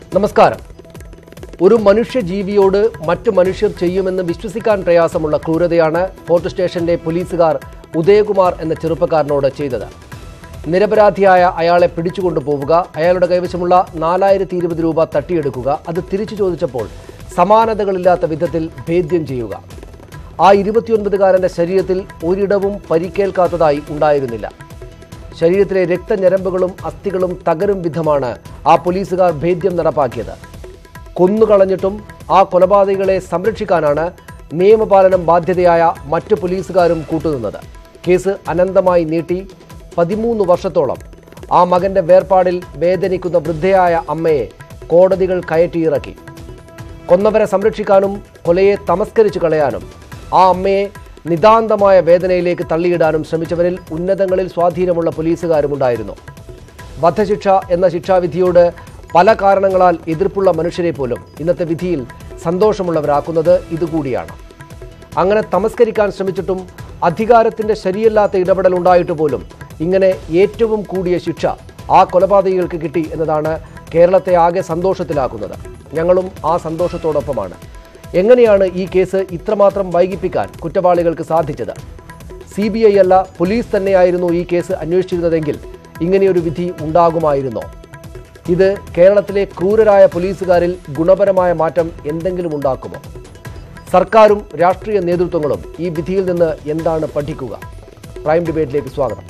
നമസ്കാരം ഒരു മനുഷ്യജീവിയോട് മറ്റു മനുഷ്യർ ചെയ്യുമെന്ന് വിശ്വസിക്കാൻ പ്രയാസമുള്ള ക്രൂരതയാണ് ഫോർട്ട് സ്റ്റേഷന്റെ പോലീസുകാർ ഉദയകുമാർ എന്ന ചെറുപ്പക്കാരനോട് ചെയ്തത് നിരപരാധിയായ അയാളെ പിടിച്ചുകൊണ്ടു പോവുക അയാളുടെ കൈവശമുള്ള നാലായിരത്തി ഇരുപത് രൂപ തട്ടിയെടുക്കുക അത് തിരിച്ചു ചോദിച്ചപ്പോൾ സമാനതകളില്ലാത്ത വിധത്തിൽ ഭേദ്യം ചെയ്യുക ആ ഇരുപത്തിയൊൻപതുകാരന്റെ ശരീരത്തിൽ ഒരിടവും പരിക്കേൽക്കാത്തതായി ഉണ്ടായിരുന്നില്ല ശരീരത്തിലെ രക്തഞരമ്പുകളും അസ്ഥികളും തകരും വിധമാണ് ആ പോലീസുകാർ ഭേദ്യം നടപ്പാക്കിയത് കൊന്നുകളഞ്ഞിട്ടും ആ കൊലപാതകികളെ സംരക്ഷിക്കാനാണ് നിയമപാലനം ബാധ്യതയായ മറ്റു പോലീസുകാരും കൂട്ടുനിന്നത് കേസ് അനന്തമായി നീട്ടി പതിമൂന്ന് വർഷത്തോളം ആ മകന്റെ വേർപാടിൽ വേദനിക്കുന്ന വൃദ്ധയായ അമ്മയെ കോടതികൾ കയറ്റിയിറക്കി കൊന്നവരെ സംരക്ഷിക്കാനും കൊലയെ തമസ്കരിച്ചു കളയാനും ആ അമ്മയെ നിതാന്തമായ വേദനയിലേക്ക് തള്ളിയിടാനും ശ്രമിച്ചവരിൽ ഉന്നതങ്ങളിൽ സ്വാധീനമുള്ള പോലീസുകാരുമുണ്ടായിരുന്നു വധശിക്ഷ എന്ന ശിക്ഷാവിധിയോട് പല കാരണങ്ങളാൽ എതിർപ്പുള്ള മനുഷ്യരെ പോലും ഇന്നത്തെ വിധിയിൽ സന്തോഷമുള്ളവരാക്കുന്നത് ഇതുകൂടിയാണ് അങ്ങനെ തമസ്കരിക്കാൻ ശ്രമിച്ചിട്ടും അധികാരത്തിന്റെ ശരിയല്ലാത്ത ഇടപെടൽ ഉണ്ടായിട്ട് പോലും ഇങ്ങനെ ഏറ്റവും കൂടിയ ശിക്ഷ ആ കൊലപാതകികൾക്ക് കിട്ടി എന്നതാണ് കേരളത്തെ ആകെ സന്തോഷത്തിലാക്കുന്നത് ഞങ്ങളും ആ സന്തോഷത്തോടൊപ്പമാണ് എങ്ങനെയാണ് ഈ കേസ് ഇത്രമാത്രം വൈകിപ്പിക്കാൻ കുറ്റവാളികൾക്ക് സാധിച്ചത് സി ബി ഐ അല്ല പോലീസ് തന്നെയായിരുന്നു ഈ കേസ് അന്വേഷിച്ചിരുന്നതെങ്കിൽ ഇങ്ങനെയൊരു വിധി ഉണ്ടാകുമായിരുന്നോ ഇത് കേരളത്തിലെ ക്രൂരരായ പോലീസുകാരിൽ ഗുണപരമായ മാറ്റം എന്തെങ്കിലും ഉണ്ടാക്കുമോ സർക്കാരും രാഷ്ട്രീയ നേതൃത്വങ്ങളും ഈ വിധിയിൽ നിന്ന് എന്താണ് പഠിക്കുക പ്രൈം ഡിബേറ്റിലേക്ക് സ്വാഗതം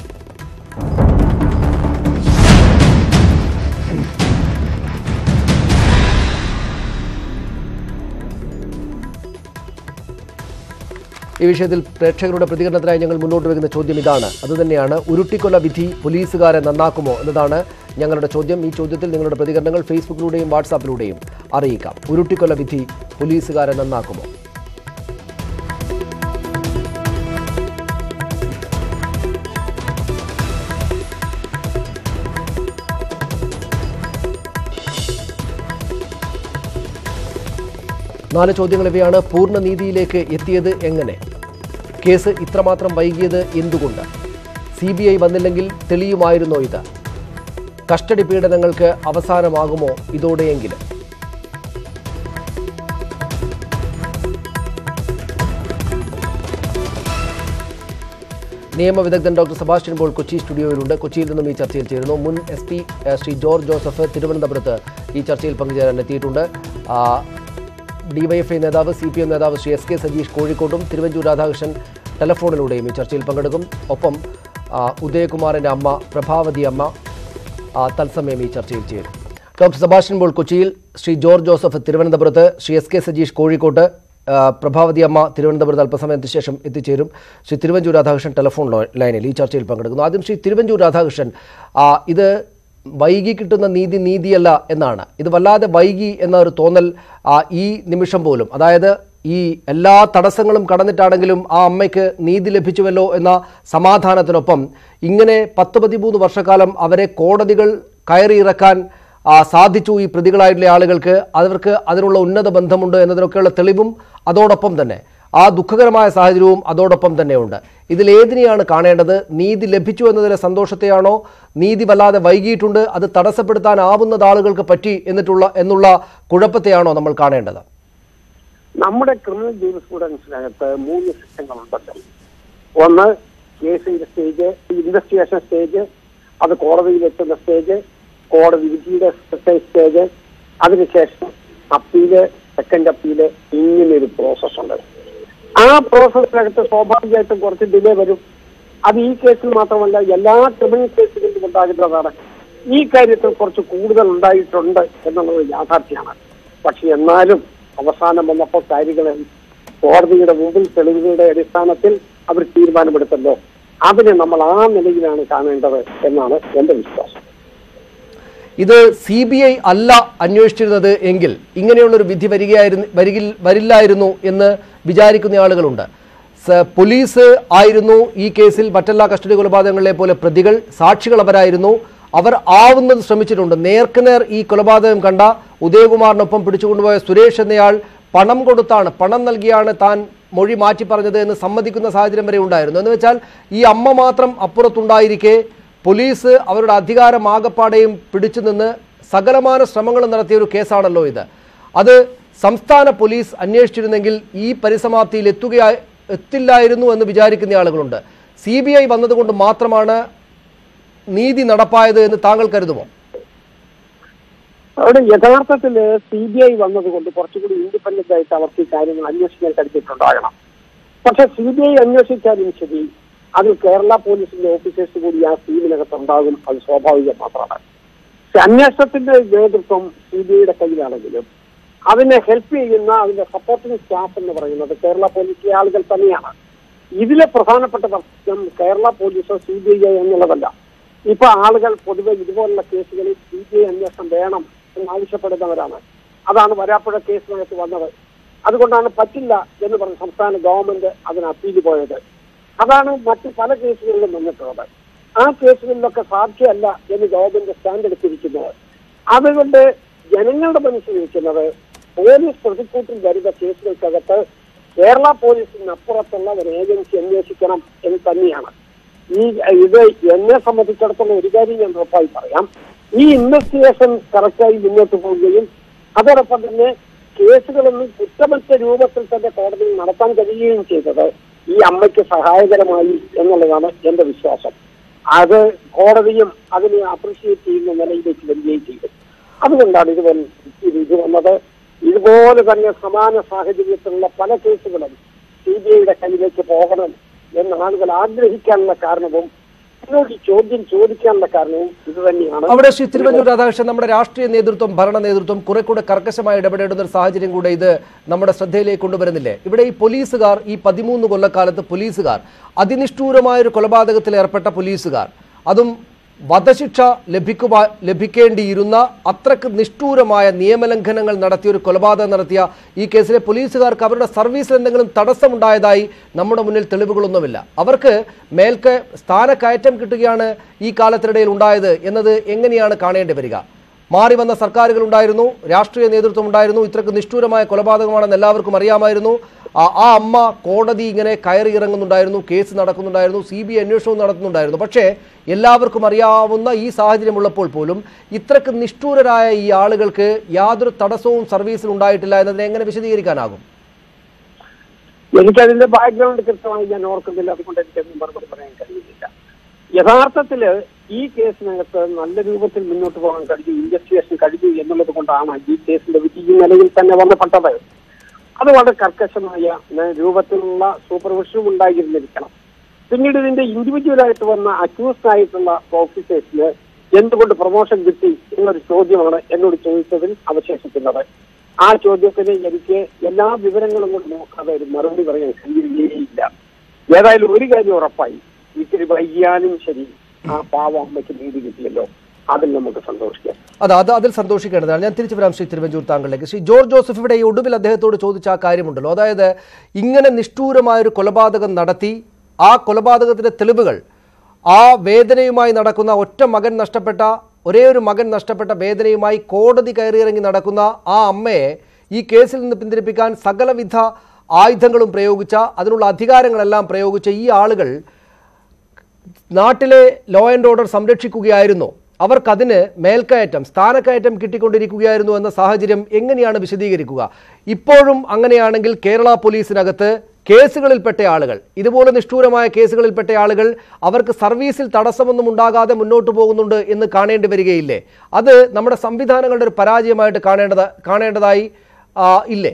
ഈ വിഷയത്തിൽ പ്രേക്ഷകരുടെ പ്രതികരണത്തിനായി ഞങ്ങൾ മുന്നോട്ട് വെക്കുന്ന ചോദ്യം ഇതാണ് അതുതന്നെയാണ് ഉരുട്ടിക്കൊല വിധി പോലീസുകാരെ നന്നാക്കുമോ എന്നതാണ് ഞങ്ങളുടെ ചോദ്യം ഈ ചോദ്യത്തിൽ നിങ്ങളുടെ പ്രതികരണങ്ങൾ ഫേസ്ബുക്കിലൂടെയും വാട്സാപ്പിലൂടെയും അറിയിക്കാം ഉരുട്ടിക്കൊല വിധി പോലീസുകാരെ നന്നാക്കുമോ നാല് ചോദ്യങ്ങൾ ഇവയാണ് പൂർണ്ണനീതിയിലേക്ക് എത്തിയത് എങ്ങനെ കേസ് ഇത്രമാത്രം വൈകിയത് എന്തുകൊണ്ട് സി ബി ഐ വന്നില്ലെങ്കിൽ തെളിയുമായിരുന്നോ ഇത് കസ്റ്റഡി പീഡനങ്ങൾക്ക് അവസാനമാകുമോ ഇതോടെയെങ്കിലും നിയമവിദഗ്ധൻ ഡോക്ടർ സെബാസ്റ്റ്യൻ പോൾ കൊച്ചി സ്റ്റുഡിയോയിലുണ്ട് കൊച്ചിയിൽ നിന്നും ഈ ചർച്ചയിൽ ചേരുന്നു മുൻ S P Shri George Joseph തിരുവനന്തപുരത്ത് ഈ ചർച്ചയിൽ പങ്കുചേരാൻ എത്തിയിട്ടുണ്ട് ആ, ഡിവൈഎഫ്ഐ നേതാവ് സി പി എം നേതാവ് ശ്രീ എസ് കെ സജീഷ് കോഴിക്കോട്ടും തിരുവഞ്ചൂർ രാധാകൃഷ്ണൻ ടെലഫോണിലൂടെയും ഈ ചർച്ചയിൽ പങ്കെടുക്കും ഒപ്പം ആ, ഉദയകുമാറിൻ്റെ അമ്മ പ്രഭാവതി അമ്മ ആ, തത്സമയം ഈ ചർച്ചയിൽ ചേരും ഡോക്ടർ സെബാസ്റ്റ്യൻ പോൾ കൊച്ചിയിൽ ശ്രീ ജോർജ് ജോസഫ് തിരുവനന്തപുരത്ത് ശ്രീ എസ് കെ സജീഷ് കോഴിക്കോട്ട് ആ, പ്രഭാവതി അമ്മ തിരുവനന്തപുരത്ത് അല്പസമയത്തിന് ശേഷം എത്തിച്ചേരും ശ്രീ തിരുവഞ്ചൂർ രാധാകൃഷ്ണൻ ടെലഫോൺ ലോ- ലൈനിൽ ഈ ചർച്ചയിൽ പങ്കെടുക്കുന്നു ആദ്യം ശ്രീ തിരുവഞ്ചൂർ രാധാകൃഷ്ണൻ ആ, ഇത് വൈകി കിട്ടുന്ന നീതി നീതിയല്ല എന്നാണ് ഇത് വല്ലാതെ വൈകി എന്ന ഒരു തോന്നൽ ആ, ഈ നിമിഷം പോലും അതായത് ഈ എല്ലാ തടസ്സങ്ങളും കടന്നിട്ടാണെങ്കിലും ആ അമ്മയ്ക്ക് നീതി ലഭിച്ചുവല്ലോ എന്ന സമാധാനത്തിനൊപ്പം ഇങ്ങനെ പത്ത് പതിമൂന്ന് വർഷക്കാലം അവരെ കോടതികൾ കയറിയിറക്കാൻ ആ, സാധിച്ചു ഈ പ്രതികളായിട്ടുള്ള ആളുകൾക്ക് അവർക്ക് അതിനുള്ള ഉന്നത ബന്ധമുണ്ട് എന്നതിനൊക്കെയുള്ള തെളിവും അതോടൊപ്പം തന്നെ ആ ദുഃഖകരമായ സാഹചര്യവും അതോടൊപ്പം തന്നെയുണ്ട് ഇതിൽ ഏതിനെയാണ് കാണേണ്ടത് നീതി ലഭിച്ചു എന്നതിലെ സന്തോഷത്തെയാണോ നീതി വല്ലാതെ വൈകിയിട്ടുണ്ട് അത് തടസ്സപ്പെടുത്താനാവുന്നത് ആളുകൾക്ക് പറ്റി എന്നിട്ടുള്ള എന്നുള്ള കുഴപ്പത്തെയാണോ നമ്മൾ കാണേണ്ടത് നമ്മുടെ ക്രിമിനൽ ജൂറിസ്പ്രുഡൻസിനകത്ത് മൂന്ന് സിസ്റ്റങ്ങളുണ്ടല്ലോ ഒന്ന് കേസിന്റെ സ്റ്റേജ് ഇൻവെസ്റ്റിഗേഷൻ സ്റ്റേജ് അത് കോടതിയിലെത്തുന്ന സ്റ്റേജ് കോടതി വിധിയുടെ സ്റ്റേജ് അതിനുശേഷം അപ്പീല് സെക്കൻഡ് അപ്പീല് ഇങ്ങനെ ഒരു പ്രോസസ് ഉണ്ട് ആ പ്രോസസ്സിനകത്ത് സ്വാഭാവികമായിട്ടും കുറച്ച് ഡിലേ വരും അത് ഈ കേസിൽ മാത്രമല്ല എല്ലാ ക്രിമിനൽ കേസുകളിലും ഉണ്ടാകുന്നതാണ് ഈ കാര്യത്തിൽ കുറച്ച് കൂടുതൽ ഉണ്ടായിട്ടുണ്ട് എന്നുള്ളത് യാഥാർത്ഥ്യമാണ് പക്ഷെ എന്നാലും അവസാനം വന്നപ്പോൾ കാര്യങ്ങൾ കോടതിയുടെ മുമ്പിൽ തെളിവുകളുടെ അടിസ്ഥാനത്തിൽ അവർ തീരുമാനമെടുത്തല്ലോ അതിനെ നമ്മൾ ആ നിലയിലാണ് കാണേണ്ടത് എന്നാണ് എന്റെ വിശ്വാസം ഇത് സി ബി ഐ അല്ല അന്വേഷിച്ചിരുന്നത് എങ്കിൽ ഇങ്ങനെയുള്ളൊരു വിധി വരികയായിരുന്നു വരികിൽ വരില്ലായിരുന്നു എന്ന് വിചാരിക്കുന്ന ആളുകളുണ്ട് സ- പോലീസ് ആയിരുന്നു ഈ കേസിൽ മറ്റെല്ലാ കസ്റ്റഡി കൊലപാതകങ്ങളിലെ പോലെ പ്രതികൾ സാക്ഷികൾ അവരായിരുന്നു അവർ ആവുന്നത് ശ്രമിച്ചിട്ടുണ്ട് നേർക്കുനേർ ഈ കൊലപാതകം കണ്ട ഉദയകുമാറിനൊപ്പം പിടിച്ചുകൊണ്ടുപോയ സുരേഷ് എന്നയാൾ പണം കൊടുത്താണ് പണം നൽകിയാണ് താൻ മൊഴി മാറ്റി പറഞ്ഞത് എന്ന് സമ്മതിക്കുന്ന സാഹചര്യം വരെ ഉണ്ടായിരുന്നു എന്ന് വെച്ചാൽ ഈ അമ്മ മാത്രം അപ്പുറത്തുണ്ടായിരിക്കെ പോലീസ് അവരുടെ അധികാരം ആകപ്പാടെയും പിടിച്ചു നിന്ന് സകലമാന ശ്രമങ്ങളും നടത്തിയ ഒരു കേസാണല്ലോ ഇത് അത് സംസ്ഥാന പോലീസ് അന്വേഷിച്ചിരുന്നെങ്കിൽ ഈ പരിസമാപ്തിയിൽ എത്തുകയാ എത്തില്ലായിരുന്നു എന്ന് വിചാരിക്കുന്ന ആളുകളുണ്ട് സി ബി ഐ വന്നതുകൊണ്ട് മാത്രമാണ് നീതി നടപ്പായത് എന്ന് താങ്കൾ കരുതുമോ അവിടെ യഥാർത്ഥത്തിൽ സി ബി ഐ വന്നതുകൊണ്ട് കുറച്ചുകൂടി ഇൻഡിപെൻഡന്റ് ആയിട്ട് അവർക്ക് ഈ കാര്യങ്ങൾ അന്വേഷിക്കാൻ കഴിഞ്ഞിട്ടുണ്ടാകണം പക്ഷെ സി ബി ഐ അന്വേഷിച്ചാലും ശരി അതിൽ കേരള പോലീസിന്റെ ഓഫീസേഴ്സ് കൂടി ആ ടീമിനകത്ത് ഉണ്ടാകും അത് സ്വാഭാവികം മാത്രമാണ് പക്ഷെ അന്വേഷണത്തിന്റെ നേതൃത്വം സി ബി ഐയുടെ കയ്യിലാണെങ്കിലും അതിനെ ഹെൽപ്പ് ചെയ്യുന്ന അതിന്റെ സപ്പോർട്ടിംഗ് സ്റ്റാഫ് എന്ന് പറയുന്നത് കേരള പോലീസിലെ ആളുകൾ തന്നെയാണ് ഇതിലെ പ്രധാനപ്പെട്ട പ്രശ്നം കേരള പോലീസോ സി ബി ഐ എന്നുള്ളതല്ല ഇപ്പൊ ആളുകൾ പൊതുവെ ഇതുപോലുള്ള കേസുകളിൽ സി ബി ഐ അന്വേഷണം വേണം എന്ന് ആവശ്യപ്പെടുന്നവരാണ് അതാണ് വരാപ്പുഴ കേസിനകത്ത് വന്നത് അതുകൊണ്ടാണ് പറ്റില്ല എന്ന് പറഞ്ഞ് സംസ്ഥാന ഗവൺമെന്റ് അതിന് അപ്പീൽ പോയത് അതാണ് മറ്റ് പല കേസുകളിലും വന്നിട്ടുള്ളത് ആ കേസുകളിലൊക്കെ സാധ്യമല്ല എന്ന് ഗവൺമെന്റ് സ്റ്റാൻഡ് എടുത്തിരിക്കുന്നത് അതുകൊണ്ട് ജനങ്ങളുടെ മനസ്സിലിരിക്കുന്നത് പോലീസ് പ്രതിക്കൂട്ടിൽ വരുന്ന കേസുകൾക്കകത്ത് കേരള പോലീസിന് അപ്പുറത്തുള്ള ഒരു ഏജൻസി അന്വേഷിക്കണം എന്ന് തന്നെയാണ് ഈ ഇത് എന്നെ സംബന്ധിച്ചിടത്തോളം ഒരു കാര്യം ഞാൻ ഉറപ്പായി പറയാം ഈ ഇൻവെസ്റ്റിഗേഷൻ കറക്റ്റായി മുന്നോട്ട് പോവുകയും അതോടൊപ്പം തന്നെ കേസുകളൊന്നും കുറ്റമറ്റ രൂപത്തിൽ തന്നെ കോടതിയിൽ നടത്താൻ കഴിയുകയും ചെയ്തത് ഈ അമ്മയ്ക്ക് സഹായകരമായി എന്നുള്ളതാണ് എന്റെ വിശ്വാസം അത് കോടതിയും അതിനെ അപ്രീഷിയേറ്റ് ചെയ്യുന്ന നിലയിലേക്ക് വരികയും ചെയ്തു അതുകൊണ്ടാണ് ഇതുപോലെ ഇത് ഇത് വന്നത് ഇതുപോലെ തന്നെ സമാന സാഹചര്യത്തിലുള്ള പല കേസുകളും സി ബി ഐയുടെ കയ്യിലേക്ക് പോകണം എന്ന് ആളുകൾ ആഗ്രഹിക്കാനുള്ള കാരണവും എന്നോട് ഈ ചോദ്യം ചോദിക്കാനുള്ള കാരണവും ഇത് തന്നെയാണ് അവിടെ ശ്രീ തിരുവഞ്ചൂർ രാധാകൃഷ്ണൻ നമ്മുടെ രാഷ്ട്രീയ നേതൃത്വം ഭരണ നേതൃത്വം കുറെ കൂടെ കർക്കശമായി ഇടപെടേണ്ടുന്ന ഒരു സാഹചര്യം കൂടെ ഇത് നമ്മുടെ ശ്രദ്ധയിലേക്ക് കൊണ്ടുവരുന്നില്ലേ ഇവിടെ ഈ പോലീസുകാർ ഈ പതിമൂന്ന് കൊല്ലക്കാലത്ത് പോലീസുകാർ അതിനിഷ്ഠൂരമായ ഒരു കൊലപാതകത്തിൽ ഏർപ്പെട്ട പോലീസുകാർ അതും വധശിക്ഷ ലഭിക്കുവാ ലഭിക്കേണ്ടിയിരുന്ന അത്രക്ക് നിഷ്ഠൂരമായ നിയമലംഘനങ്ങൾ നടത്തിയ ഒരു കൊലപാതകം നടത്തിയ ഈ കേസിലെ പോലീസുകാർക്ക് അവരുടെ സർവീസിൽ എന്തെങ്കിലും തടസ്സമുണ്ടായതായി നമ്മുടെ മുന്നിൽ തെളിവുകളൊന്നുമില്ല അവർക്ക് മേൽക്ക് സ്ഥാനക്കയറ്റം കിട്ടുകയാണ് ഈ കാലത്തിനിടയിൽ ഉണ്ടായത് എന്നത് എങ്ങനെയാണ് കാണേണ്ടി വരിക മാറി വന്ന സർക്കാരുകൾ ഉണ്ടായിരുന്നു രാഷ്ട്രീയ നേതൃത്വം ഉണ്ടായിരുന്നു ഇത്രക്ക് നിഷ്ഠൂരമായ കൊലപാതകമാണെന്ന് എല്ലാവർക്കും അറിയാമായിരുന്നു ആ ആ അമ്മ കോടതി ഇങ്ങനെ കയറി ഇറങ്ങുന്നുണ്ടായിരുന്നു കേസ് നടക്കുന്നുണ്ടായിരുന്നു സി ബി ഐ അന്വേഷണവും നടത്തുന്നുണ്ടായിരുന്നു പക്ഷേ എല്ലാവർക്കും അറിയാവുന്ന ഈ സാഹചര്യമുള്ളപ്പോൾ പോലും ഇത്രക്ക് നിഷ്ഠൂരരായ ഈ ആളുകൾക്ക് യാതൊരു തടസ്സവും സർവീസിൽ ഉണ്ടായിട്ടില്ല എന്നതിനെ എങ്ങനെ വിശദീകരിക്കാനാകും എനിക്കതിന്റെ ബാക്ക്ഗ്രൗണ്ട് കൃത്യമായി ഞാൻ ഓർക്കുന്നില്ല അതുകൊണ്ട് എനിക്കൊന്നും മറുപടി പറയാൻ കഴിയുന്നില്ല യഥാർത്ഥത്തില് ഈ കേസിനകത്ത് നല്ല രൂപത്തിൽ മുന്നോട്ട് പോകാൻ കഴിഞ്ഞു ഇൻവെസ്റ്റിഗേഷൻ കഴിഞ്ഞു എന്നുള്ളത് കൊണ്ടാണ് ഈ കേസിന്റെ വിധി ഈ നിലയിൽ തന്നെ വന്നപ്പെട്ടത് അത് വളരെ കർക്കശമായ ന- രൂപത്തിലുള്ള സൂപ്പർവിഷനും ഉണ്ടായിരുന്നിരിക്കണം പിന്നീട് ഇതിന്റെ ഇൻഡിവിജ്വൽ ആയിട്ട് വന്ന അക്യൂസ്ഡ് ആയിട്ടുള്ള ഓഫീസേഴ്സിന് എന്തുകൊണ്ട് പ്രൊമോഷൻ കിട്ടി എന്നൊരു ചോദ്യമാണ് എന്നോട് ചോദിച്ചതിൽ അവശേഷിക്കുന്നത് ആ ചോദ്യത്തിന് എനിക്ക് എല്ലാ വിവരങ്ങളും കൊണ്ട് നോക്കാതെ ഒരു മറുപടി പറയാൻ കഴിയുകയില്ല ഏതായാലും ഒരു കാര്യം ഉറപ്പായി ഇത്തിരി വൈകിയാലും ശരി ആ പാവ അമ്മയ്ക്ക് നീതി കിട്ടിയല്ലോ അതിൽ നമുക്ക് സന്തോഷിക്കാം അത് അത് അതിൽ സന്തോഷിക്കേണ്ടതാണ് ഞാൻ തിരിച്ചു വരാം ശ്രീ തിരുവഞ്ചൂർ താങ്കളിലേക്ക് ശ്രീ ജോർജ് ജോസഫ് ഇവിടെ ഈ ഒടുവിൽ അദ്ദേഹത്തോട് ചോദിച്ച ആ കാര്യമുണ്ടല്ലോ അതായത് ഇങ്ങനെ നിഷ്ഠൂരമായൊരു കൊലപാതകം നടത്തി ആ കൊലപാതകത്തിന്റെ തെളിവുകൾ ആ വേദനയുമായി നടക്കുന്ന ഒറ്റ മകൻ നഷ്ടപ്പെട്ട ഒരേ ഒരു മകൻ നഷ്ടപ്പെട്ട വേദനയുമായി കോടതി കയറിയിറങ്ങി നടക്കുന്ന ആ അമ്മയെ ഈ കേസിൽ നിന്ന് പിന്തിരിപ്പിക്കാൻ സകലവിധ ആയുധങ്ങളും പ്രയോഗിച്ച അതിനുള്ള അധികാരങ്ങളെല്ലാം പ്രയോഗിച്ച ഈ ആളുകൾ നാട്ടിലെ ലോ ആൻഡ് ഓർഡർ സംരക്ഷിക്കുകയായിരുന്നു അവർക്കതിന് മേൽക്കയറ്റം സ്ഥാനക്കയറ്റം കിട്ടിക്കൊണ്ടിരിക്കുകയായിരുന്നു എന്ന സാഹചര്യം എങ്ങനെയാണ് വിശദീകരിക്കുക ഇപ്പോഴും അങ്ങനെയാണെങ്കിൽ കേരള പോലീസിനകത്ത് കേസുകളിൽപ്പെട്ട ആളുകൾ ഇതുപോലെ നിഷ്ഠൂരമായ കേസുകളിൽപ്പെട്ട ആളുകൾ അവർക്ക് സർവീസിൽ തടസ്സമൊന്നും ഉണ്ടാകാതെ മുന്നോട്ട് പോകുന്നുണ്ട് എന്ന് കാണേണ്ടി വരികയില്ലേ അത് നമ്മുടെ സംവിധാനങ്ങളുടെ ഒരു പരാജയമായിട്ട് കാണേണ്ടത് കാണേണ്ടതായി ആ, ഇല്ലേ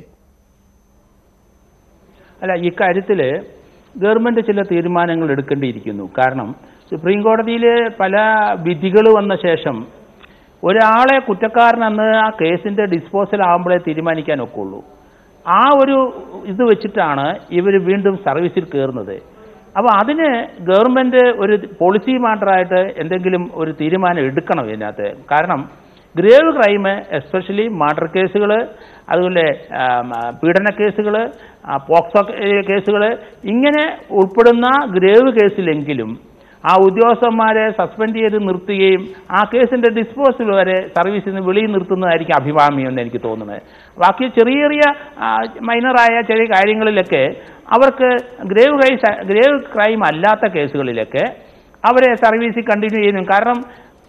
അല്ല ഇക്കാര്യത്തിൽ ഗവൺമെന്റ് ചില തീരുമാനങ്ങൾ എടുക്കേണ്ടിയിരിക്കുന്നു കാരണം സുപ്രീം കോടതിയിൽ പല വിധികൾ വന്ന ശേഷം ഒരാളെ കുറ്റക്കാരനെന്ന് ആ കേസിന്റെ ഡിസ്പോസൽ ആകുമ്പോഴേ തീരുമാനിക്കാൻ ഒക്കുള്ളൂ ആ ഒരു ഇത് വെച്ചിട്ടാണ് ഇവർ വീണ്ടും സർവീസിൽ കയറുന്നത് അപ്പോൾ അതിന് ഗവൺമെന്റ് ഒരു പോളിസി മാറ്ററായിട്ട് എന്തെങ്കിലും ഒരു തീരുമാനം എടുക്കണം ഇതിനകത്ത് കാരണം ഗ്രേവ് ക്രൈം എസ്പെഷ്യലി മർഡർ കേസുകൾ അതുപോലെ ആം, ആ, പീഡന കേസുകൾ പോക്സോ കേസുകൾ ഇങ്ങനെ ഉൾപ്പെടുന്ന ഗ്രേവ് കേസിലെങ്കിലും ആ ഉദ്യോഗസ്ഥന്മാരെ സസ്പെൻഡ് ചെയ്ത് നിർത്തുകയും ആ കേസിന്റെ ഡിസ്പോസൽ വരെ സർവീസിൽ നിന്ന് വെളിയിൽ നിർത്തുന്നതായിരിക്കും അഭികാമ്യം എന്ന് എനിക്ക് തോന്നുന്നത് ബാക്കി ചെറിയ ചെറിയ ആ, മൈനറായ ചെറിയ കാര്യങ്ങളിലൊക്കെ അവർക്ക് ഗ്രേവ് ക്രൈസ് ഗ്രേവ് ക്രൈം അല്ലാത്ത കേസുകളിലൊക്കെ അവരെ സർവീസിൽ കണ്ടിന്യൂ ചെയ്യുന്നു കാരണം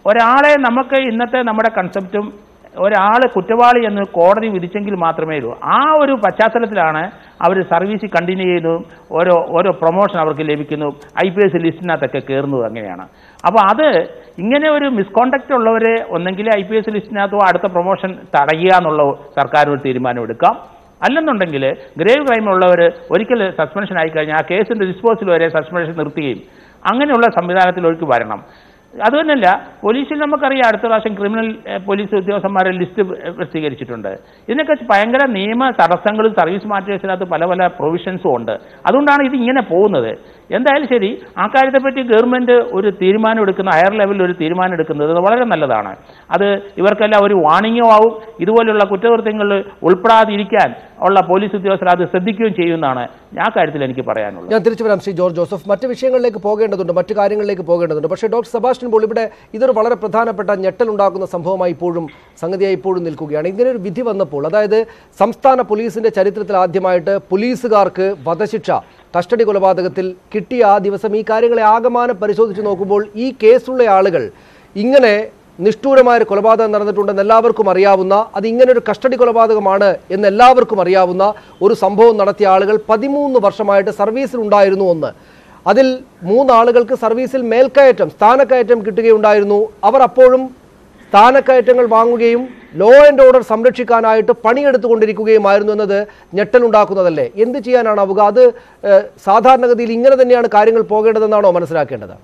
ഒരാളെ നമുക്ക് ഇന്നത്തെ നമ്മുടെ കൺസെപ്റ്റും ഒരാൾ കുറ്റവാളി എന്ന് കോടതി വിധിച്ചെങ്കിൽ മാത്രമേ ഉള്ളൂ ആ ഒരു പശ്ചാത്തലത്തിലാണ് അവർ സർവീസ് കണ്ടിന്യൂ ചെയ്യുന്നതും ഓരോ ഓരോ പ്രൊമോഷൻ അവർക്ക് ലഭിക്കുന്നു ഐ പി എസ് ലിസ്റ്റിനകത്തൊക്കെ കയറുന്നതും അങ്ങനെയാണ് അപ്പോൾ അത് ഇങ്ങനെ ഒരു മിസ്കോണ്ടക്റ്റ് ഉള്ളവരെ ഒന്നെങ്കിൽ ഐ പി എസ് ലിസ്റ്റിനകത്തോ അടുത്ത പ്രൊമോഷൻ തടയുക എന്നുള്ള സർക്കാർ ഒരു തീരുമാനം എടുക്കാം അല്ലെന്നുണ്ടെങ്കിൽ ഗ്രേവ് ക്രൈം ഉള്ളവർ ഒരിക്കൽ സസ്പെൻഷൻ ആയി കഴിഞ്ഞാൽ ആ കേസിന്റെ ഡിസ്പോസൽ വരെ സസ്പെൻഷൻ നിർത്തുകയും അങ്ങനെയുള്ള സംവിധാനത്തിലേക്ക് വരണം അതുതന്നെയല്ല പോലീസിൽ നമുക്കറിയാം അടുത്ത പ്രാവശ്യം ക്രിമിനൽ ഏഹ്, പോലീസ് ഉദ്യോഗസ്ഥന്മാരെ ലിസ്റ്റ് പ്രസിദ്ധീകരിച്ചിട്ടുണ്ട് ഇതിനൊക്കെ ഭയങ്കര നിയമ തടസ്സങ്ങളും സർവീസ് മാറ്റേഴ്സിനകത്ത് പല പല പ്രൊവിഷൻസും ഉണ്ട് അതുകൊണ്ടാണ് ഇത് ഇങ്ങനെ പോകുന്നത് എന്തായാലും ശരി ആ കാര്യത്തെപ്പറ്റി ഗവൺമെന്റ് ഒരു തീരുമാനം എടുക്കുന്ന ഹയർ ലെവലിൽ ഒരു തീരുമാനം എടുക്കുന്നത് അത് വളരെ നല്ലതാണ് അത് ഇവർക്കെല്ലാം ഒരു വാണിംഗും ആവും ഇതുപോലുള്ള കുറ്റകൃത്യങ്ങളിൽ ഉൾപ്പെടാതിരിക്കാൻ ഉള്ള പോലീസ് ഉദ്യോഗസ്ഥർ അത് ശ്രദ്ധിക്കുകയും ചെയ്യുമെന്നാണ് ആ കാര്യത്തിൽ എനിക്ക് പറയാനുള്ളത് ഞാൻ തിരിച്ചു വരാം ശ്രീ ജോർജ് ജോസഫ് മറ്റ് വിഷയങ്ങളിലേക്ക് പോകേണ്ടതുണ്ട് മറ്റു കാര്യങ്ങളിലേക്ക് പോകേണ്ടതുണ്ട് പക്ഷേ ഡോക്ടർ സെബാസ്റ്റ്യൻ പോൾ ഇവിടെ ഇതൊരു വളരെ പ്രധാനപ്പെട്ട ഞെട്ടലുണ്ടാക്കുന്ന സംഭവമായി ഇപ്പോഴും സംഗതിയായി ഇപ്പോഴും നിൽക്കുകയാണ് ഇങ്ങനെ ഒരു വിധി വന്നപ്പോൾ അതായത് സംസ്ഥാന പോലീസിന്റെ ചരിത്രത്തിൽ ആദ്യമായിട്ട് പോലീസുകാർക്ക് വധശിക്ഷ കസ്റ്റഡി കൊലപാതകത്തിൽ കിട്ടിയ ആ ദിവസം ഈ കാര്യങ്ങളെ ആകമാനം പരിശോധിച്ച് നോക്കുമ്പോൾ ഈ കേസുള്ള ആളുകൾ ഇങ്ങനെ നിഷ്ഠൂരമായ ഒരു കൊലപാതകം നടന്നിട്ടുണ്ടെന്ന് എല്ലാവർക്കും അറിയാവുന്ന അത് ഇങ്ങനെ ഒരു കസ്റ്റഡി കൊലപാതകമാണ് എന്ന് എല്ലാവർക്കും അറിയാവുന്ന ഒരു സംഭവം നടത്തിയ ആളുകൾ പതിമൂന്ന് വർഷമായിട്ട് സർവീസിൽ ഉണ്ടായിരുന്നു ഒന്ന് അതിൽ മൂന്നാളുകൾക്ക് സർവീസിൽ മേൽക്കയറ്റം സ്ഥാനക്കയറ്റം കിട്ടുകയുണ്ടായിരുന്നു അവർ അപ്പോഴും സ്ഥാനക്കയറ്റങ്ങൾ വാങ്ങുകയും ലോ ആൻഡ് ഓർഡർ സംരക്ഷിക്കാനായിട്ട് പണിയെടുത്തുകൊണ്ടിരിക്കുകയുമായിരുന്നു എന്നത് ഞെട്ടലുണ്ടാക്കുന്നതല്ലേ എന്ത് ചെയ്യാനാണാവുക അത് ഏഹ്, സാധാരണഗതിയിൽ ഇങ്ങനെ തന്നെയാണ് കാര്യങ്ങൾ പോകേണ്ടതെന്നാണോ മനസ്സിലാക്കേണ്ടത്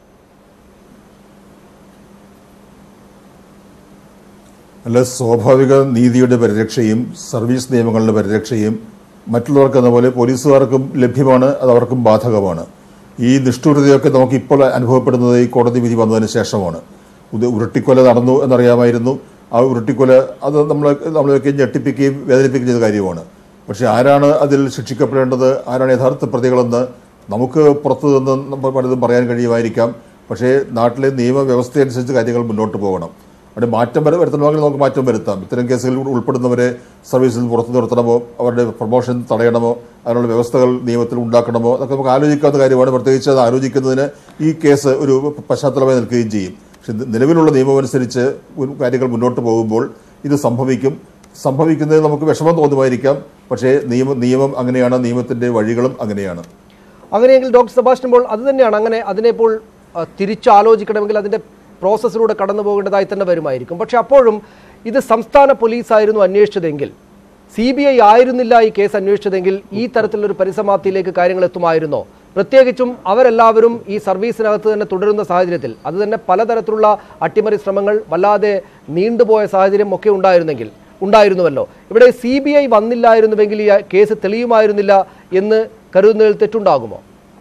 അല്ല സ്വാഭാവിക നീതിയുടെ പരിരക്ഷയും സർവീസ് നിയമങ്ങളുടെ പരിരക്ഷയും മറ്റുള്ളവർക്ക് എന്ന പോലെ പോലീസുകാർക്കും ലഭ്യമാണ് അത് അവർക്കും ബാധകമാണ് ഈ നിഷ്ഠൂരതയൊക്കെ നമുക്ക് ഇപ്പോൾ അനുഭവപ്പെടുന്നത് ഈ കോടതി വിധി വന്നതിന് ശേഷമാണ് ഇത് ഉരുട്ടിക്കൊല നടന്നു എന്നറിയാമായിരുന്നു ആ ഉരുട്ടിക്കൊല അത് നമ്മൾ നമ്മളെയൊക്കെ ഞെട്ടിപ്പിക്കുകയും വേദനിപ്പിക്കുകയും ചെയ്ത കാര്യമാണ് പക്ഷേ ആരാണ് അതിൽ ശിക്ഷിക്കപ്പെടേണ്ടത് ആരാണ് യഥാർത്ഥ പ്രതികളെന്ന് നമുക്ക് പുറത്തു നിന്ന് നമ്മൾ പലതും പറയാൻ കഴിയുമായിരിക്കാം പക്ഷേ നാട്ടിലെ നിയമവ്യവസ്ഥ അനുസരിച്ച് കാര്യങ്ങൾ മുന്നോട്ട് പോകണം അവിടെ മാറ്റം വരെ വരുത്തണമെങ്കിൽ നമുക്ക് മാറ്റം വരുത്താം ഇത്തരം കേസുകളിൽ ഉൾപ്പെടുന്നവരെ സർവീസിൽ നിന്ന് പുറത്തു നിർത്തണമോ അവരുടെ പ്രൊമോഷൻ തടയണമോ അതിനുള്ള വ്യവസ്ഥകൾ നിയമത്തിൽ ഉണ്ടാക്കണമോ അതൊക്കെ നമുക്ക് ആലോചിക്കാവുന്ന കാര്യമാണ് പ്രത്യേകിച്ച് അത് ആലോചിക്കുന്നതിന് ഈ കേസ് ഒരു പശ്ചാത്തലമായി നിൽക്കുകയും ചെയ്യും പക്ഷെ ഇത് നിലവിലുള്ള നിയമം അനുസരിച്ച് ഒരു കാര്യങ്ങൾ മുന്നോട്ട് പോകുമ്പോൾ ഇത് സംഭവിക്കും സംഭവിക്കുന്നതിൽ നമുക്ക് വിഷമം തോന്നുമായിരിക്കാം പക്ഷേ നിയമം നിയമം അങ്ങനെയാണ് നിയമത്തിന്റെ വഴികളും അങ്ങനെയാണ് അങ്ങനെയെങ്കിൽ ഡോക്ടർ സെബാസ്റ്റ്യൻ പോൾ അത് തന്നെയാണ് അങ്ങനെ അതിനെപ്പോൾ അഹ്, തിരിച്ചാലോചിക്കണമെങ്കിൽ അതിന്റെ പ്രോസസ്സിലൂടെ കടന്നു പോകേണ്ടതായി തന്നെ വരുമായിരിക്കും പക്ഷെ അപ്പോഴും ഇത് സംസ്ഥാന പോലീസായിരുന്നു അന്വേഷിച്ചതെങ്കിൽ സി ബി ഐ ആയിരുന്നില്ല ഈ കേസ് അന്വേഷിച്ചതെങ്കിൽ ഈ തരത്തിലൊരു പരിസമാപ്തിയിലേക്ക് കാര്യങ്ങൾ എത്തുമായിരുന്നോ പ്രത്യേകിച്ചും അവരെല്ലാവരും ഈ സർവീസിനകത്ത് തന്നെ തുടരുന്ന സാഹചര്യത്തിൽ അത് തന്നെ പലതരത്തിലുള്ള അട്ടിമറി ശ്രമങ്ങൾ വല്ലാതെ നീണ്ടുപോയ സാഹചര്യം ഒക്കെ ഉണ്ടായിരുന്നെങ്കിൽ ഉണ്ടായിരുന്നുവല്ലോ ഇവിടെ സി ബി ഐ വന്നില്ലായിരുന്നുവെങ്കിൽ ഈ കേസ് തെളിയുമായിരുന്നില്ല എന്ന് കരുതുന്നതിൽ തെറ്റുണ്ടാകുമോ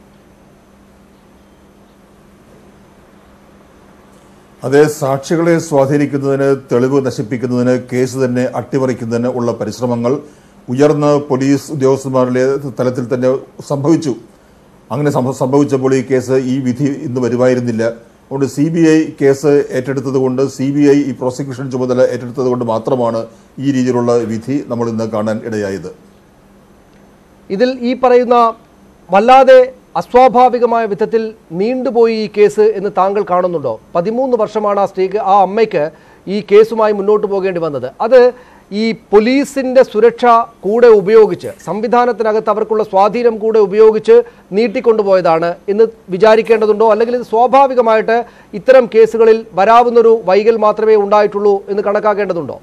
അതേ സാക്ഷികളെ സ്വാധീനിക്കുന്നതിന് തെളിവ് നശിപ്പിക്കുന്നതിന് കേസ് തന്നെ അട്ടിമറിക്കുന്നതിന് ഉള്ള പരിശ്രമങ്ങൾ ഉയർന്ന പോലീസ് ഉദ്യോഗസ്ഥന്മാരുടെ തലത്തിൽ തന്നെ സംഭവിച്ചു അങ്ങനെ സംഭ- സംഭവിച്ചപ്പോൾ ഈ കേസ് ഈ വിധി ഇന്ന് വരുമായിരുന്നില്ല അതുകൊണ്ട് സി ബി ഐ കേസ് ഏറ്റെടുത്തത് കൊണ്ട് സി ബി ഐ ഈ പ്രോസിക്യൂഷൻ ചുമതല ഏറ്റെടുത്തത് കൊണ്ട് മാത്രമാണ് ഈ രീതിയിലുള്ള വിധി നമ്മൾ ഇന്ന് കാണാൻ ഇടയായത് ഇതിൽ ഈ പറയുന്ന വല്ലാതെ അസ്വാഭാവികമായ വിധത്തിൽ നീണ്ടുപോയി ഈ കേസ് എന്ന് താങ്കൾ കാണുന്നുണ്ടോ പതിമൂന്ന് വർഷമാണ് ആ സ്ത്രീക്ക് ആ അമ്മയ്ക്ക് ഈ കേസുമായി മുന്നോട്ട് പോകേണ്ടി വന്നത് അത് ഈ പോലീസിന്റെ സുരക്ഷ കൂടെ ഉപയോഗിച്ച് സംവിധാനത്തിനകത്ത് അവർക്കുള്ള സ്വാധീനം കൂടെ ഉപയോഗിച്ച് നീട്ടിക്കൊണ്ടുപോയതാണ് എന്ന് വിചാരിക്കേണ്ടതുണ്ടോ അല്ലെങ്കിൽ ഇത് സ്വാഭാവികമായിട്ട് ഇത്തരം കേസുകളിൽ വരാവുന്നൊരു വൈകൽ മാത്രമേ ഉണ്ടായിട്ടുള്ളൂ എന്ന് കണക്കാക്കേണ്ടതുണ്ടോ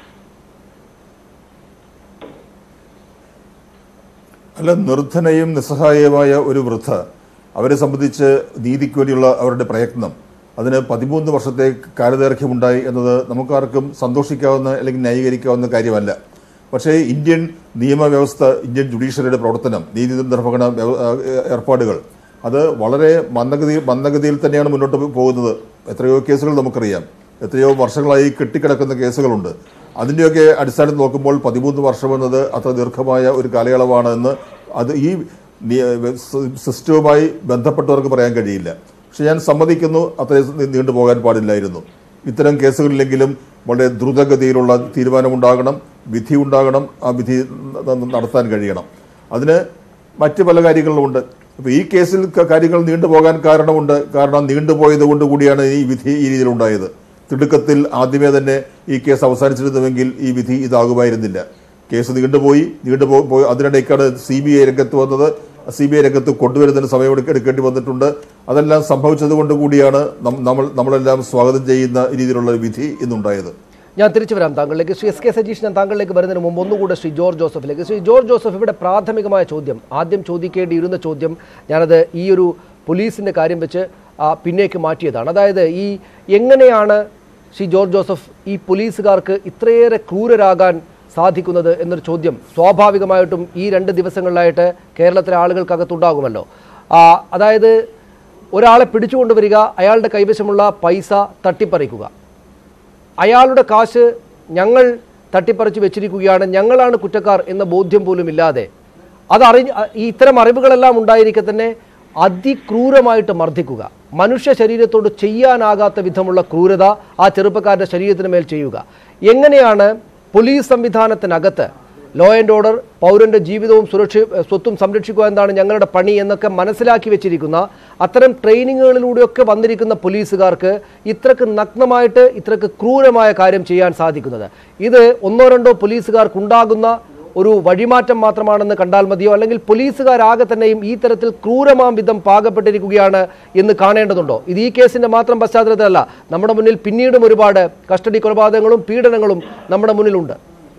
അല്ല നിർധനയും നിസ്സഹായമായ ഒരു വൃദ്ധ അവരെ സംബന്ധിച്ച് നീതിക്ക് വേണ്ടിയുള്ള അവരുടെ പ്രയത്നം അതിന് പതിമൂന്ന് വർഷത്തെ കാലദൈർഘ്യമുണ്ടായി എന്നത് നമുക്കാർക്കും സന്തോഷിക്കാവുന്ന അല്ലെങ്കിൽ ന്യായീകരിക്കാവുന്ന കാര്യമല്ല പക്ഷേ ഇന്ത്യൻ നിയമവ്യവസ്ഥ ഇന്ത്യൻ ജുഡീഷ്യറിയുടെ പ്രവർത്തനം നീതി നിർവഹണ വ്യവ- ഏഹ് ഏർപ്പാടുകൾ അത് വളരെ മന്ദഗതി മന്ദഗതിയിൽ തന്നെയാണ് മുന്നോട്ട് പോകുന്നത് എത്രയോ കേസുകൾ നമുക്കറിയാം എത്രയോ വർഷങ്ങളായി കെട്ടിക്കിടക്കുന്ന കേസുകളുണ്ട് അതിൻ്റെയൊക്കെ അടിസ്ഥാനത്തിൽ നോക്കുമ്പോൾ പതിമൂന്ന് വർഷം എന്നത് അത്ര ദീർഘമായ ഒരു കാലയളവാണ് എന്ന് അത് ഈ നി- സി- സിസ്റ്റവുമായി ബന്ധപ്പെട്ടവർക്ക് പറയാൻ കഴിയില്ല പക്ഷെ ഞാൻ സമ്മതിക്കുന്നു അത്രയും നീ- നീണ്ടുപോകാൻ പാടില്ലായിരുന്നു ഇത്തരം കേസുകളിലെങ്കിലും വളരെ ദ്രുതഗതിയിലുള്ള തീരുമാനമുണ്ടാകണം വിധി ഉണ്ടാകണം ആ വിധി ന- ന- നടത്താൻ കഴിയണം അതിന് മറ്റ് പല കാര്യങ്ങളുമുണ്ട് അപ്പോൾ ഈ കേസിൽ ക- കാര്യങ്ങൾ നീണ്ടുപോകാൻ കാരണമുണ്ട് കാരണം നീണ്ടുപോയത് കൊണ്ട് കൂടിയാണ് ഈ വിധി ഈ രീതിയിലുണ്ടായത് തിടുക്കത്തിൽ ആദ്യമേ തന്നെ ഈ കേസ് അവസാനിച്ചിരുന്നുവെങ്കിൽ ഈ വിധി ഇതാകുമായിരുന്നില്ല കേസ് നീണ്ടുപോയി നീണ്ടുപോ പോയി അതിനിടയ്ക്കാണ് സി ബി ഐ രംഗത്ത് വന്നത് സി ബി ഐ രംഗത്ത് കൊണ്ടുവരുന്നതിന് സമയം എടുക്ക- എടുക്കേണ്ടി വന്നിട്ടുണ്ട് അതെല്ലാം സംഭവിച്ചത് കൊണ്ട് കൂടിയാണ് നം- നമ്മൾ നമ്മളെല്ലാം സ്വാഗതം ചെയ്യുന്ന രീതിയിലുള്ള ഒരു വിധി ഇന്നുണ്ടായത് ഞാൻ തിരിച്ചു വരാം താങ്കളിലേക്ക് ശ്രീ എസ് കെ സജീഷ് ഞാൻ താങ്കളിലേക്ക് വരുന്നതിന് മുമ്പ് ഒന്നുകൂടെ ശ്രീ ജോർജ് ജോസഫിലേക്ക് ശ്രീ ജോർജ് ജോസഫ് ഇവിടെ പ്രാഥമികമായ ചോദ്യം ആദ്യം ചോദിക്കേണ്ടിയിരുന്ന ചോദ്യം ഞാനത് ഈ ഒരു പോലീസിന്റെ കാര്യം വെച്ച് ആ, പിന്നേക്ക് മാറ്റിയതാണ് അതായത് ഈ എങ്ങനെയാണ് ശ്രീ ജോർജ് ജോസഫ് ഈ പോലീസുകാർക്ക് ഇത്രയേറെ ക്രൂരരാകാൻ സാധിക്കുന്നത് എന്നൊരു ചോദ്യം സ്വാഭാവികമായിട്ടും ഈ രണ്ട് ദിവസങ്ങളിലായിട്ട് കേരളത്തിലെ ആളുകൾക്കകത്തുണ്ടാകുമല്ലോ ആ, അതായത് ഒരാളെ പിടിച്ചുകൊണ്ടുവരിക അയാളുടെ കൈവശമുള്ള പൈസ തട്ടിപ്പറിക്കുക അയാളുടെ കാശ് ഞങ്ങൾ തട്ടിപ്പറിച്ച് വെച്ചിരിക്കുകയാണ് ഞങ്ങളാണ് കുറ്റക്കാർ എന്ന ബോധ്യം പോലും ഇല്ലാതെ അതറി ഈ ഇത്തരം അറിവുകളെല്ലാം ഉണ്ടായിരിക്കെ തന്നെ അതിക്രൂരമായിട്ട് മർദ്ദിക്കുക മനുഷ്യ ശരീരത്തോട് ചെയ്യാനാകാത്ത വിധമുള്ള ക്രൂരത ആ ചെറുപ്പക്കാരുടെ ശരീരത്തിന് മേൽ ചെയ്യുക എങ്ങനെയാണ് പോലീസ് സംവിധാനത്തിനകത്ത് ലോ ആൻഡ് ഓർഡർ പൗരന്റെ ജീവിതവും സുരക്ഷ സ്വത്തും സംരക്ഷിക്കുക എന്താണ് ഞങ്ങളുടെ പണി എന്നൊക്കെ മനസ്സിലാക്കി വെച്ചിരിക്കുന്ന അത്തരം ട്രെയിനിങ്ങുകളിലൂടെയൊക്കെ വന്നിരിക്കുന്ന പോലീസുകാർക്ക് ഇത്രക്ക് നഗ്നമായിട്ട് ഇത്രക്ക് ക്രൂരമായ കാര്യം ചെയ്യാൻ സാധിക്കുന്നത് ഇത് ഒന്നോ രണ്ടോ പോലീസുകാർക്കുണ്ടാകുന്ന ഒരു വഴിമാറ്റം മാത്രമാണെന്ന് കണ്ടാൽ മതിയോ അല്ലെങ്കിൽ പോലീസുകാരാകെ തന്നെയും ഈ തരത്തിൽ ക്രൂരമാം വിധം പാകപ്പെട്ടിരിക്കുകയാണ് എന്ന് കാണേണ്ടതുണ്ടോ ഇത് ഈ കേസിന്റെ മാത്രം പശ്ചാത്തലത്തിലല്ല നമ്മുടെ മുന്നിൽ പിന്നീടും ഒരുപാട് കസ്റ്റഡി കൊലപാതകങ്ങളും പീഡനങ്ങളും നമ്മുടെ മുന്നിലുണ്ട്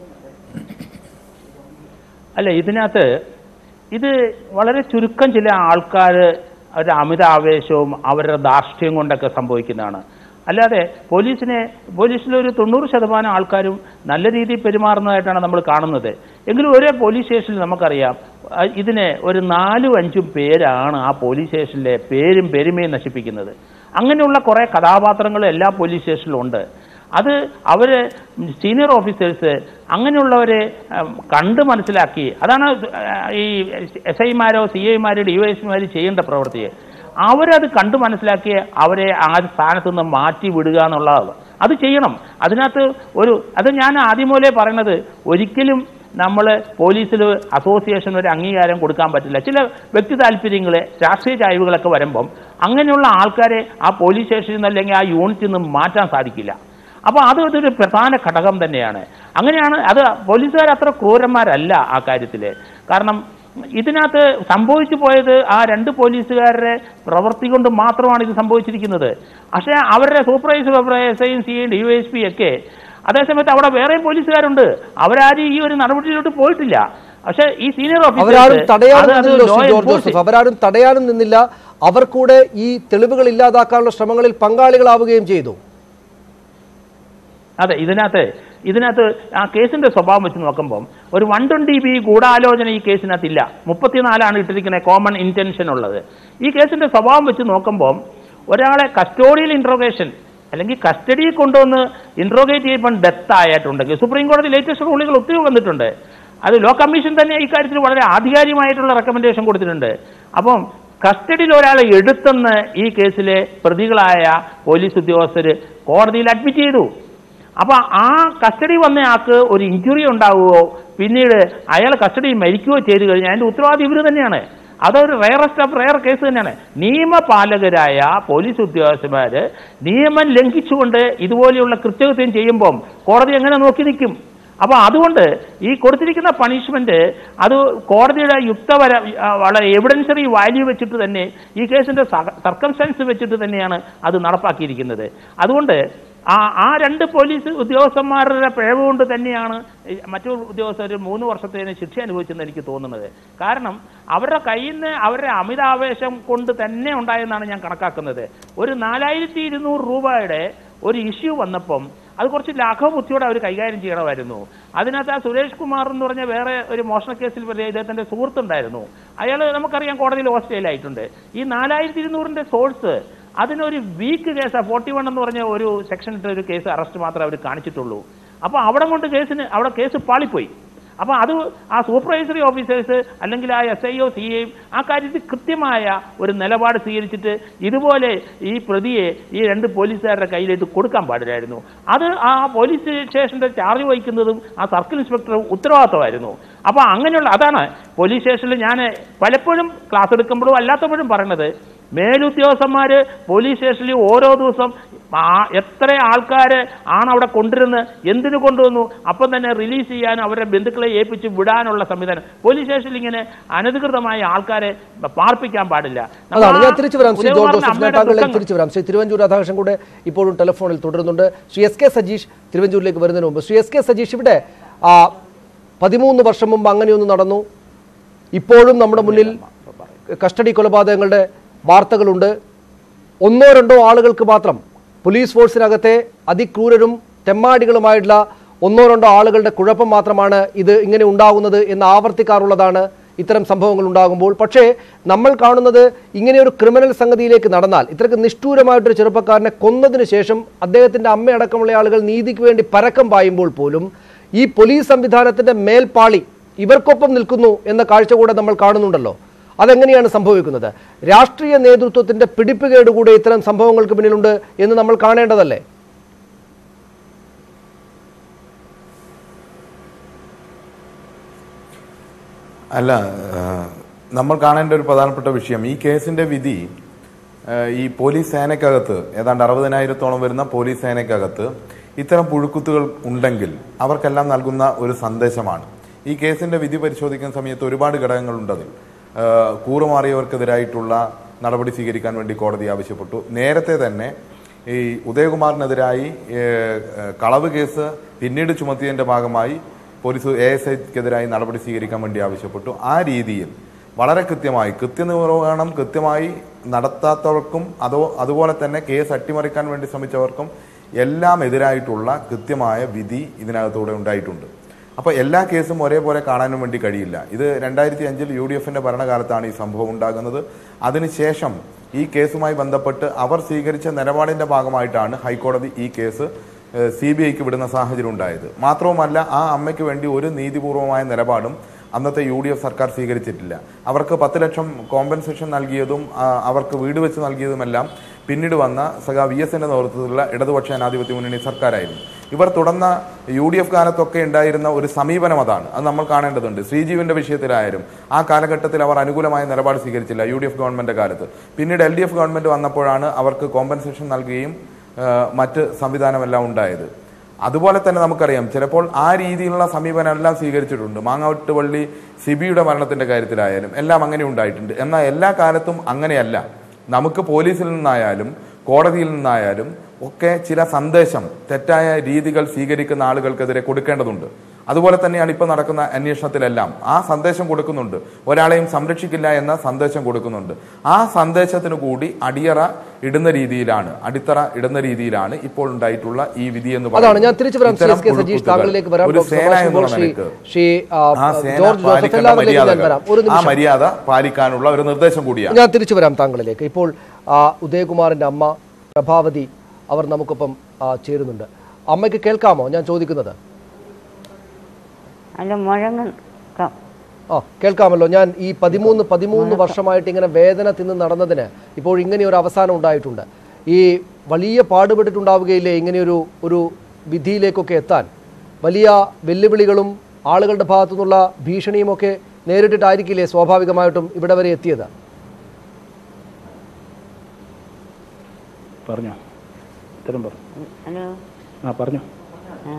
അല്ല ഇതിനകത്ത് ഇത് വളരെ ചുരുക്കം ചില ആൾക്കാർ അവരുടെ അമിത ആവേശവും അവരുടെ ധാർഷ്ട്യം കൊണ്ടൊക്കെ സംഭവിക്കുന്നതാണ് അല്ലാതെ പോലീസിനെ പോലീസിലൊരു തൊണ്ണൂറ് ശതമാനം ആൾക്കാരും നല്ല രീതിയിൽ പെരുമാറുന്നതായിട്ടാണ് നമ്മൾ കാണുന്നത് എങ്കിലും ഒരേ പോലീസ് സ്റ്റേഷനിൽ നമുക്കറിയാം അഹ് ഇതിന് ഒരു നാലും അഞ്ചും പേരാണ് ആ പോലീസ് സ്റ്റേഷനിലെ പേരും പെരുമയും നശിപ്പിക്കുന്നത് അങ്ങനെയുള്ള കുറേ കഥാപാത്രങ്ങൾ എല്ലാ പോലീസ് സ്റ്റേഷനിലും ഉണ്ട് അത് അവർ സീനിയർ ഓഫീസേഴ്സ് അങ്ങനെയുള്ളവരെ ഉം, കണ്ട് മനസ്സിലാക്കി അതാണ് ഈ എസ് ഐമാരോ സി ഐമാരോ ഡി വൈ എസ്മാരോ ചെയ്യേണ്ട പ്രവൃത്തി അവരത് കണ്ടു മനസ്സിലാക്കി അവരെ ആ സ്ഥാനത്ത് നിന്ന് മാറ്റി വിടുക എന്നുള്ളതാണ് അത് ചെയ്യണം അതിനകത്ത് ഒരു അത് ഞാൻ ആദ്യം മുതലേ പറയണത് ഒരിക്കലും നമ്മൾ പോലീസിൽ അസോസിയേഷൻ ഒരു അംഗീകാരം കൊടുക്കാൻ പറ്റില്ല ചില വ്യക്തി താല്പര്യങ്ങൾ രാഷ്ട്രീയ ചായ്വുകളൊക്കെ വരുമ്പം അങ്ങനെയുള്ള ആൾക്കാരെ ആ പോലീസ് സ്റ്റേഷനിൽ നിന്ന് അല്ലെങ്കിൽ ആ യൂണിറ്റിൽ നിന്ന് മാറ്റാൻ സാധിക്കില്ല അപ്പോൾ അത് ഇതൊരു പ്രധാന ഘടകം തന്നെയാണ് അങ്ങനെയാണ് അത് പോലീസുകാർ അത്ര ക്രൂരന്മാരല്ല ആ കാര്യത്തിൽ കാരണം ഇതിനകത്ത് സംഭവിച്ചു പോയത് ആ രണ്ട് പോലീസുകാരുടെ പ്രവൃത്തി കൊണ്ട് മാത്രമാണ് ഇത് സംഭവിച്ചിരിക്കുന്നത് പക്ഷേ അവരുടെ സൂപ്പർവൈസർ എസ് ഐയും സി ഐയും ഡി വൈ എസ് പി ഒക്കെ അതേസമയത്ത് അവിടെ വേറെയും പോലീസുകാരുണ്ട് അവരാരും ഈ ഒരു നടപടിയിലോട്ട് പോയിട്ടില്ല പക്ഷേ ഈ സീനിയർ അവരാരും തടയാനും അത് അത് നിന്നില്ലോ law Shri George enforce- Joseph അവരാരും തടയാനും നിന്നില്ല അവർ കൂടെ ഈ തെളിവുകൾ ഇല്ലാതാക്കാനുള്ള ശ്രമങ്ങളിൽ പങ്കാളികളാവുകയും ചെയ്തു അതെ ഇതിനകത്ത് ഇതിനകത്ത് ആ കേസിന്റെ സ്വഭാവം വെച്ച് നോക്കുമ്പം ഒരു വൺ ട്വന്റി ബി ഗൂഢാലോചന ഈ കേസിനകത്ത് ഇല്ല മുപ്പത്തിനാലാണ് ഇട്ടിരിക്കുന്നത് കോമൺ ഇന്റൻഷൻ ഉള്ളത് ഈ കേസിന്റെ സ്വഭാവം വെച്ച് നോക്കുമ്പം ഒരാളെ കസ്റ്റോഡിയൽ ഇൻട്രോഗേഷൻ അല്ലെങ്കിൽ കസ്റ്റഡിയിൽ കൊണ്ടുവന്ന് ഇൻട്രോഗേറ്റ് ചെയ്യുമ്പോൾ ഡെത്ത് ആയിട്ടുണ്ടെങ്കിൽ സുപ്രീം കോടതി ലേറ്റസ്റ്റ് റൂളുകൾ ഒത്തിരി വന്നിട്ടുണ്ട് അത് ലോ കമ്മീഷൻ തന്നെ ഈ കാര്യത്തിൽ വളരെ ആധികാരികമായിട്ടുള്ള റെക്കമെൻഡേഷൻ കൊടുത്തിട്ടുണ്ട് അപ്പം കസ്റ്റഡിയിൽ ഒരാളെ എടുത്തെന്ന് ഈ കേസിലെ പ്രതികളായ പോലീസ് ഉദ്യോഗസ്ഥർ കോടതിയിൽ അഡ്മിറ്റ് ചെയ്തു അപ്പൊ ആ കസ്റ്റഡി വന്ന ആൾക്ക് ഒരു ഇഞ്ചുറി ഉണ്ടാവുകയോ പിന്നീട് അയാൾ കസ്റ്റഡിയിൽ മരിക്കുകയോ ചെയ്തു കഴിഞ്ഞാൽ അതിന്റെ ഉത്തരവാദി ഇവർ തന്നെയാണ് അതൊരു റയറസ്റ്റ് ഓഫ് റയർ കേസ് തന്നെയാണ് നിയമപാലകരായ പോലീസ് ഉദ്യോഗസ്ഥന്മാര് നിയമം ലംഘിച്ചുകൊണ്ട് ഇതുപോലെയുള്ള കൃത്യകൃത്യം ചെയ്യുമ്പം കോടതി എങ്ങനെ നോക്കി നിൽക്കും അപ്പൊ അതുകൊണ്ട് ഈ കൊടുത്തിരിക്കുന്ന പണിഷ്മെന്റ് അത് കോടതിയുടെ യുക്തപര ആ, വളരെ എവിഡൻസറി വാല്യൂ വെച്ചിട്ട് തന്നെ ഈ കേസിന്റെ സർക്കംസ്റ്റൻസ് വെച്ചിട്ട് തന്നെയാണ് അത് നടപ്പാക്കിയിരിക്കുന്നത് അതുകൊണ്ട് ആ ആ രണ്ട് പോലീസ് ഉദ്യോഗസ്ഥന്മാരുടെ പിഴവ് കൊണ്ട് തന്നെയാണ് ഈ മറ്റു ഉദ്യോഗസ്ഥർ മൂന്ന് വർഷത്തേന് ശിക്ഷ അനുഭവിച്ചെന്ന് എനിക്ക് തോന്നുന്നത് കാരണം അവരുടെ കയ്യിൽ നിന്ന് അവരുടെ അമിതാവേശം കൊണ്ട് തന്നെ ഉണ്ടായെന്നാണ് ഞാൻ കണക്കാക്കുന്നത് ഒരു നാലായിരത്തി ഇരുന്നൂറ് രൂപയുടെ ഒരു ഇഷ്യൂ വന്നപ്പം അത് കുറച്ച് ലാഘവബുദ്ധിയോടെ അവർ കൈകാര്യം ചെയ്യണമായിരുന്നു അതിനകത്ത് ആ സുരേഷ് കുമാർ എന്ന് പറഞ്ഞ വേറെ ഒരു മോഷണ കേസിൽ വലിയ ഇദ്ദേഹത്തിന്റെ സുഹൃത്തുണ്ടായിരുന്നു അയാൾ നമുക്കറിയാം കോടതിയിൽ ഓസ്ട്രേലിയയിലായിട്ടുണ്ട് ഈ നാലായിരത്തി ഇരുന്നൂറിന്റെ സോഴ്സ് അതിനൊരു വീക്ക് കേസ് ഫോർട്ടി വൺ എന്ന് പറഞ്ഞ ഒരു സെക്ഷൻ ഇട്ട ഒരു കേസ് അറസ്റ്റ് മാത്രമേ അവർ കാണിച്ചിട്ടുള്ളൂ അപ്പോൾ അവിടെ കൊണ്ട് കേസിന് അവിടെ കേസ് പാളിപ്പോയി അപ്പോൾ അത് ആ സൂപ്പർവൈസറി ഓഫീസേഴ്സ് അല്ലെങ്കിൽ ആ എസ് ഐ ഒ സി എയും ആ കാര്യത്തിൽ കൃത്യമായ ഒരു നിലപാട് സ്വീകരിച്ചിട്ട് ഇതുപോലെ ഈ പ്രതിയെ ഈ രണ്ട് പോലീസുകാരുടെ കയ്യിലേക്ക് കൊടുക്കാൻ പാടില്ലായിരുന്നു അത് ആ പോലീസ് സ്റ്റേഷന്റെ ചാർജ് വഹിക്കുന്നതും ആ സർക്കിൾ ഇൻസ്പെക്ടർ ഉത്തരവാദിത്തമായിരുന്നു അപ്പോൾ അങ്ങനെയുള്ള അതാണ് പോലീസ് സ്റ്റേഷനിൽ ഞാൻ പലപ്പോഴും ക്ലാസ് എടുക്കുമ്പോഴും അല്ലാത്തപ്പോഴും പറയണത് മേലുദ്യോഗസ്ഥന്മാര് പോലീസ് സ്റ്റേഷനിൽ ഓരോ ദിവസം ആ- എത്ര ആൾക്കാർ ആണ് അവിടെ കൊണ്ടുവരുന്നത് എന്തിനു കൊണ്ടുവന്നു അപ്പം തന്നെ റിലീസ് ചെയ്യാൻ അവരുടെ ബന്ധുക്കളെ ഏൽപ്പിച്ച് വിടാനുള്ള സംവിധാനം പോലീസ് സ്റ്റേഷനിൽ ഇങ്ങനെ അനധികൃതമായ ആൾക്കാരെ പാർപ്പിക്കാൻ പാടില്ല നമ്മൾ അതാണ് ആ ഞാൻ തിരിച്ചു വരാം ശ്രീ ജോൺ ഉദയകുമാറിന്റെ ജോസഫ് ഞാൻ അമ്മയുടെ താങ്കളിലേക്ക് ദുഃഖങ്ങൾ- തിരിച്ചു വരാം ശ്രീ തിരുവഞ്ചൂർ രാധാകൃഷ്ണൻ കൂടെ ഇപ്പോഴും ടെലിഫോണിൽ തുടരുന്നുണ്ട് ശ്രീ എസ് കെ സജീഷ് തിരുവഞ്ചൂരിലേക്ക് വരുന്നതിന് മുമ്പ് ശ്രീ എസ് കെ സജീഷ് ഇവിടെ ആ പതിമൂന്ന് വർഷം മുമ്പ് അങ്ങനെയൊന്ന് നടന്നു ഇപ്പോഴും നമ്മുടെ മുന്നിൽ കസ്റ്റഡി കൊലപാതകങ്ങളുടെ വാർത്തകളുണ്ട് ഒന്നോ രണ്ടോ ആളുകൾക്ക് മാത്രം പോലീസ് ഫോഴ്സിനകത്തെ അതിക്രൂരരും തെമ്മാടികളുമായിട്ടുള്ള ഒന്നോ രണ്ടോ ആളുകളുടെ കുഴപ്പം മാത്രമാണ് ഇത് ഇങ്ങനെ ഉണ്ടാകുന്നത് എന്ന് ആവർത്തിക്കാറുള്ളതാണ് ഇത്തരം സംഭവങ്ങൾ ഉണ്ടാകുമ്പോൾ പക്ഷേ നമ്മൾ കാണുന്നത് ഇങ്ങനെ ഒരു ക്രിമിനൽ സംഗതിയിലേക്ക് നടന്നാൽ ഇത്രയ്ക്ക് നിഷ്ഠൂരമായിട്ടൊരു ചെറുപ്പക്കാരനെ കൊന്നതിന് ശേഷം അദ്ദേഹത്തിന്റെ അമ്മയടക്കമുള്ള ആളുകൾ നീതിക്ക് വേണ്ടി പരക്കം പായുമ്പോൾ പോലും ഈ പോലീസ് സംവിധാനത്തിന്റെ മേൽപ്പാളി ഇവർക്കൊപ്പം നിൽക്കുന്നു എന്ന കാഴ്ച കൂടെ നമ്മൾ കാണുന്നുണ്ടല്ലോ അതെങ്ങനെയാണ് സംഭവിക്കുന്നത് രാഷ്ട്രീയ നേതൃത്വത്തിന്റെ പിടിപ്പുകേട് കൂടെ ഇത്തരം സംഭവങ്ങൾക്ക് പിന്നിലുണ്ട് എന്ന് നമ്മൾ കാണേണ്ടതല്ലേ അല്ല ആ, നമ്മൾ കാണേണ്ട ഒരു പ്രധാനപ്പെട്ട വിഷയം ഈ കേസിന്റെ വിധി ആ, ഈ പോലീസ് സേനയ്ക്കകത്ത് ഏതാണ്ട് അറുപതിനായിരത്തോളം വരുന്ന പോലീസ് സേനയ്ക്കകത്ത് ഇത്തരം പുഴുക്കുത്തുകൾ ഉണ്ടെങ്കിൽ അവർക്കെല്ലാം നൽകുന്ന ഒരു സന്ദേശമാണ് ഈ കേസിന്റെ വിധി പരിശോധിക്കുന്ന സമയത്ത് ഒരുപാട് ഘടകങ്ങളുണ്ട് അതിൽ ആ, കൂറുമാറിയവർക്കെതിരായിട്ടുള്ള നടപടി സ്വീകരിക്കാൻ വേണ്ടി കോടതി ആവശ്യപ്പെട്ടു നേരത്തെ തന്നെ ഈ ഉദയകുമാറിനെതിരായി ഏ, ഏ, കളവ് കേസ് പിന്നീട് ചുമത്തിയതിന്റെ ഭാഗമായി പോലീസ് എ എസ് ഐക്കെതിരായി നടപടി സ്വീകരിക്കാൻ വേണ്ടി ആവശ്യപ്പെട്ടു ആ രീതിയിൽ വളരെ കൃത്യമായി കൃത്യനിർവഹണം കൃത്യമായി നടത്താത്തവർക്കും അതോ അതുപോലെ തന്നെ കേസ് അട്ടിമറിക്കാൻ വേണ്ടി ശ്രമിച്ചവർക്കും എല്ലാം എതിരായിട്ടുള്ള കൃത്യമായ വിധി ഇതിനകത്തൂടെ ഉണ്ടായിട്ടുണ്ട് അപ്പോൾ എല്ലാ കേസും ഒരേപോലെ കാണാനും വേണ്ടി കഴിയില്ല ഇത് രണ്ടായിരത്തി അഞ്ചിൽ യു ഡി എഫിന്റെ ഭരണകാലത്താണ് ഈ സംഭവം ഉണ്ടാകുന്നത് അതിനുശേഷം ഈ കേസുമായി ബന്ധപ്പെട്ട് അവർ സ്വീകരിച്ച നിലപാടിന്റെ ഭാഗമായിട്ടാണ് ഹൈക്കോടതി ഈ കേസ് സി ബി ഐക്ക് വിടുന്ന സാഹചര്യം ഉണ്ടായത് മാത്രവുമല്ല ആ അമ്മയ്ക്ക് വേണ്ടി ഒരു നീതിപൂർവമായ നിലപാടും അന്നത്തെ യു ഡി എഫ് സർക്കാർ സ്വീകരിച്ചിട്ടില്ല അവർക്ക് പത്ത് ലക്ഷം കോമ്പൻസേഷൻ നൽകിയതും ആ, അവർക്ക് വീട് വെച്ച് നൽകിയതുമെല്ലാം പിന്നീട് വന്ന സഖാ വി എസിന്റെ നേതൃത്വത്തിലുള്ള ഇടതുപക്ഷ ജനാധിപത്യ മുന്നണി സർക്കാരായിരുന്നു ഇവർ തുടർന്ന യു ഡി എഫ് കാലത്തൊക്കെ ഉണ്ടായിരുന്ന ഒരു സമീപനം അതാണ് അത് നമ്മൾ കാണേണ്ടതുണ്ട് ശ്രീജീവിന്റെ വിഷയത്തിലായാലും ആ കാലഘട്ടത്തിൽ അവർ അനുകൂലമായ നിലപാട് സ്വീകരിച്ചില്ല യു ഡി എഫ് ഗവൺമെന്റ് കാലത്ത് പിന്നീട് എൽ ഡി എഫ് ഗവൺമെന്റ് വന്നപ്പോഴാണ് അവർക്ക് കോമ്പൻസേഷൻ നൽകുകയും ആ, മറ്റ് സംവിധാനമെല്ലാം ഉണ്ടായത് അതുപോലെ തന്നെ നമുക്കറിയാം ചിലപ്പോൾ ആ രീതിയിലുള്ള സമീപനം എല്ലാം സ്വീകരിച്ചിട്ടുണ്ട് മാങ്ങാട്ടുപള്ളി സിബിയുടെ മരണത്തിന്റെ കാര്യത്തിലായാലും എല്ലാം അങ്ങനെ ഉണ്ടായിട്ടുണ്ട് എന്നാൽ എല്ലാ കാലത്തും അങ്ങനെയല്ല നമുക്ക് പോലീസിൽ നിന്നായാലും കോടതിയിൽ നിന്നായാലും ഒക്കെ ചില സന്ദേശം തെറ്റായ രീതികൾ സ്വീകരിക്കുന്ന ആളുകൾക്കെതിരെ കൊടുക്കേണ്ടതുണ്ട് അതുപോലെ തന്നെയാണ് ഇപ്പോൾ നടക്കുന്ന അന്വേഷണത്തിലെല്ലാം ആ സന്ദേശം കൊടുക്കുന്നുണ്ട് ഒരാളെയും സംരക്ഷിക്കില്ല എന്ന സന്ദേശം കൊടുക്കുന്നുണ്ട് ആ സന്ദേശത്തിന് കൂടി അടിയറ ഇടുന്ന രീതിയിലാണ് അടിത്തറ ഇടുന്ന രീതിയിലാണ് ഇപ്പോൾ ഉണ്ടായിട്ടുള്ള ഈ വിധി എന്ന് അതാണ് ഞാൻ തിരിച്ചു വരാം ശ്രീ ഇത്തരം എസ് കെ സജീഷ് പുഴുക്കുത്തുകൾ താങ്കളിലേക്ക് വരാം ഒരു ഡോക്ടർ സേന സുഭാഷ് എന്നുള്ള ഇപ്പോൾ ശ്രീ നിലയ്ക്ക് ശ്രീ ആ, ആ സേന ജോർജ് ജോസഫ് പാലിക്കേണ്ട എല്ലാവരിലേക്കും ഞാൻ മര്യാദകൾ വരാം ഒരു ആ നിമിഷം മര്യാദ പാലിക്കാനുള്ള ഒരു നിർദ്ദേശം കൂടിയാണ് ഞാൻ തിരിച്ചു വരാം താങ്കളിലേക്ക് ഇപ്പോൾ ആ, ഉദയകുമാറിന്റെ അമ്മ പ്രഭാവതി അവർ നമുക്കൊപ്പം ആ, ചേരുന്നുണ്ട് അമ്മയ്ക്ക് കേൾക്കാമോ ഞാൻ ചോദിക്കുന്നത് അല്ല മുഴങ്ങ ആ കേൾക്കാമല്ലോ ഞാൻ ഈ പതിമൂന്ന് പതിമൂന്ന് വർഷമായിട്ട് ഇങ്ങനെ വേദന തിന്ന് നടന്നതിന് ഇപ്പോൾ ഇങ്ങനെ ഒരു അവസാനം ഉണ്ടായിട്ടുണ്ട് ഈ വലിയ പാടുപെട്ടിട്ടുണ്ടാവുകയില്ലേ ഇങ്ങനെയൊരു ഒരു വിധിയിലേക്കൊക്കെ എത്താൻ വലിയ വെല്ലുവിളികളും ആളുകളുടെ ഭാഗത്തു നിന്നുള്ള ഭീഷണിയും ഒക്കെ നേരിട്ടിട്ടായിരിക്കില്ലേ സ്വാഭാവികമായിട്ടും ഇവിടെ വരെ എത്തിയത് പറഞ്ഞോ ഉത്തരം പറഞ്ഞു ഹലോ ആ പറഞ്ഞോ ആ.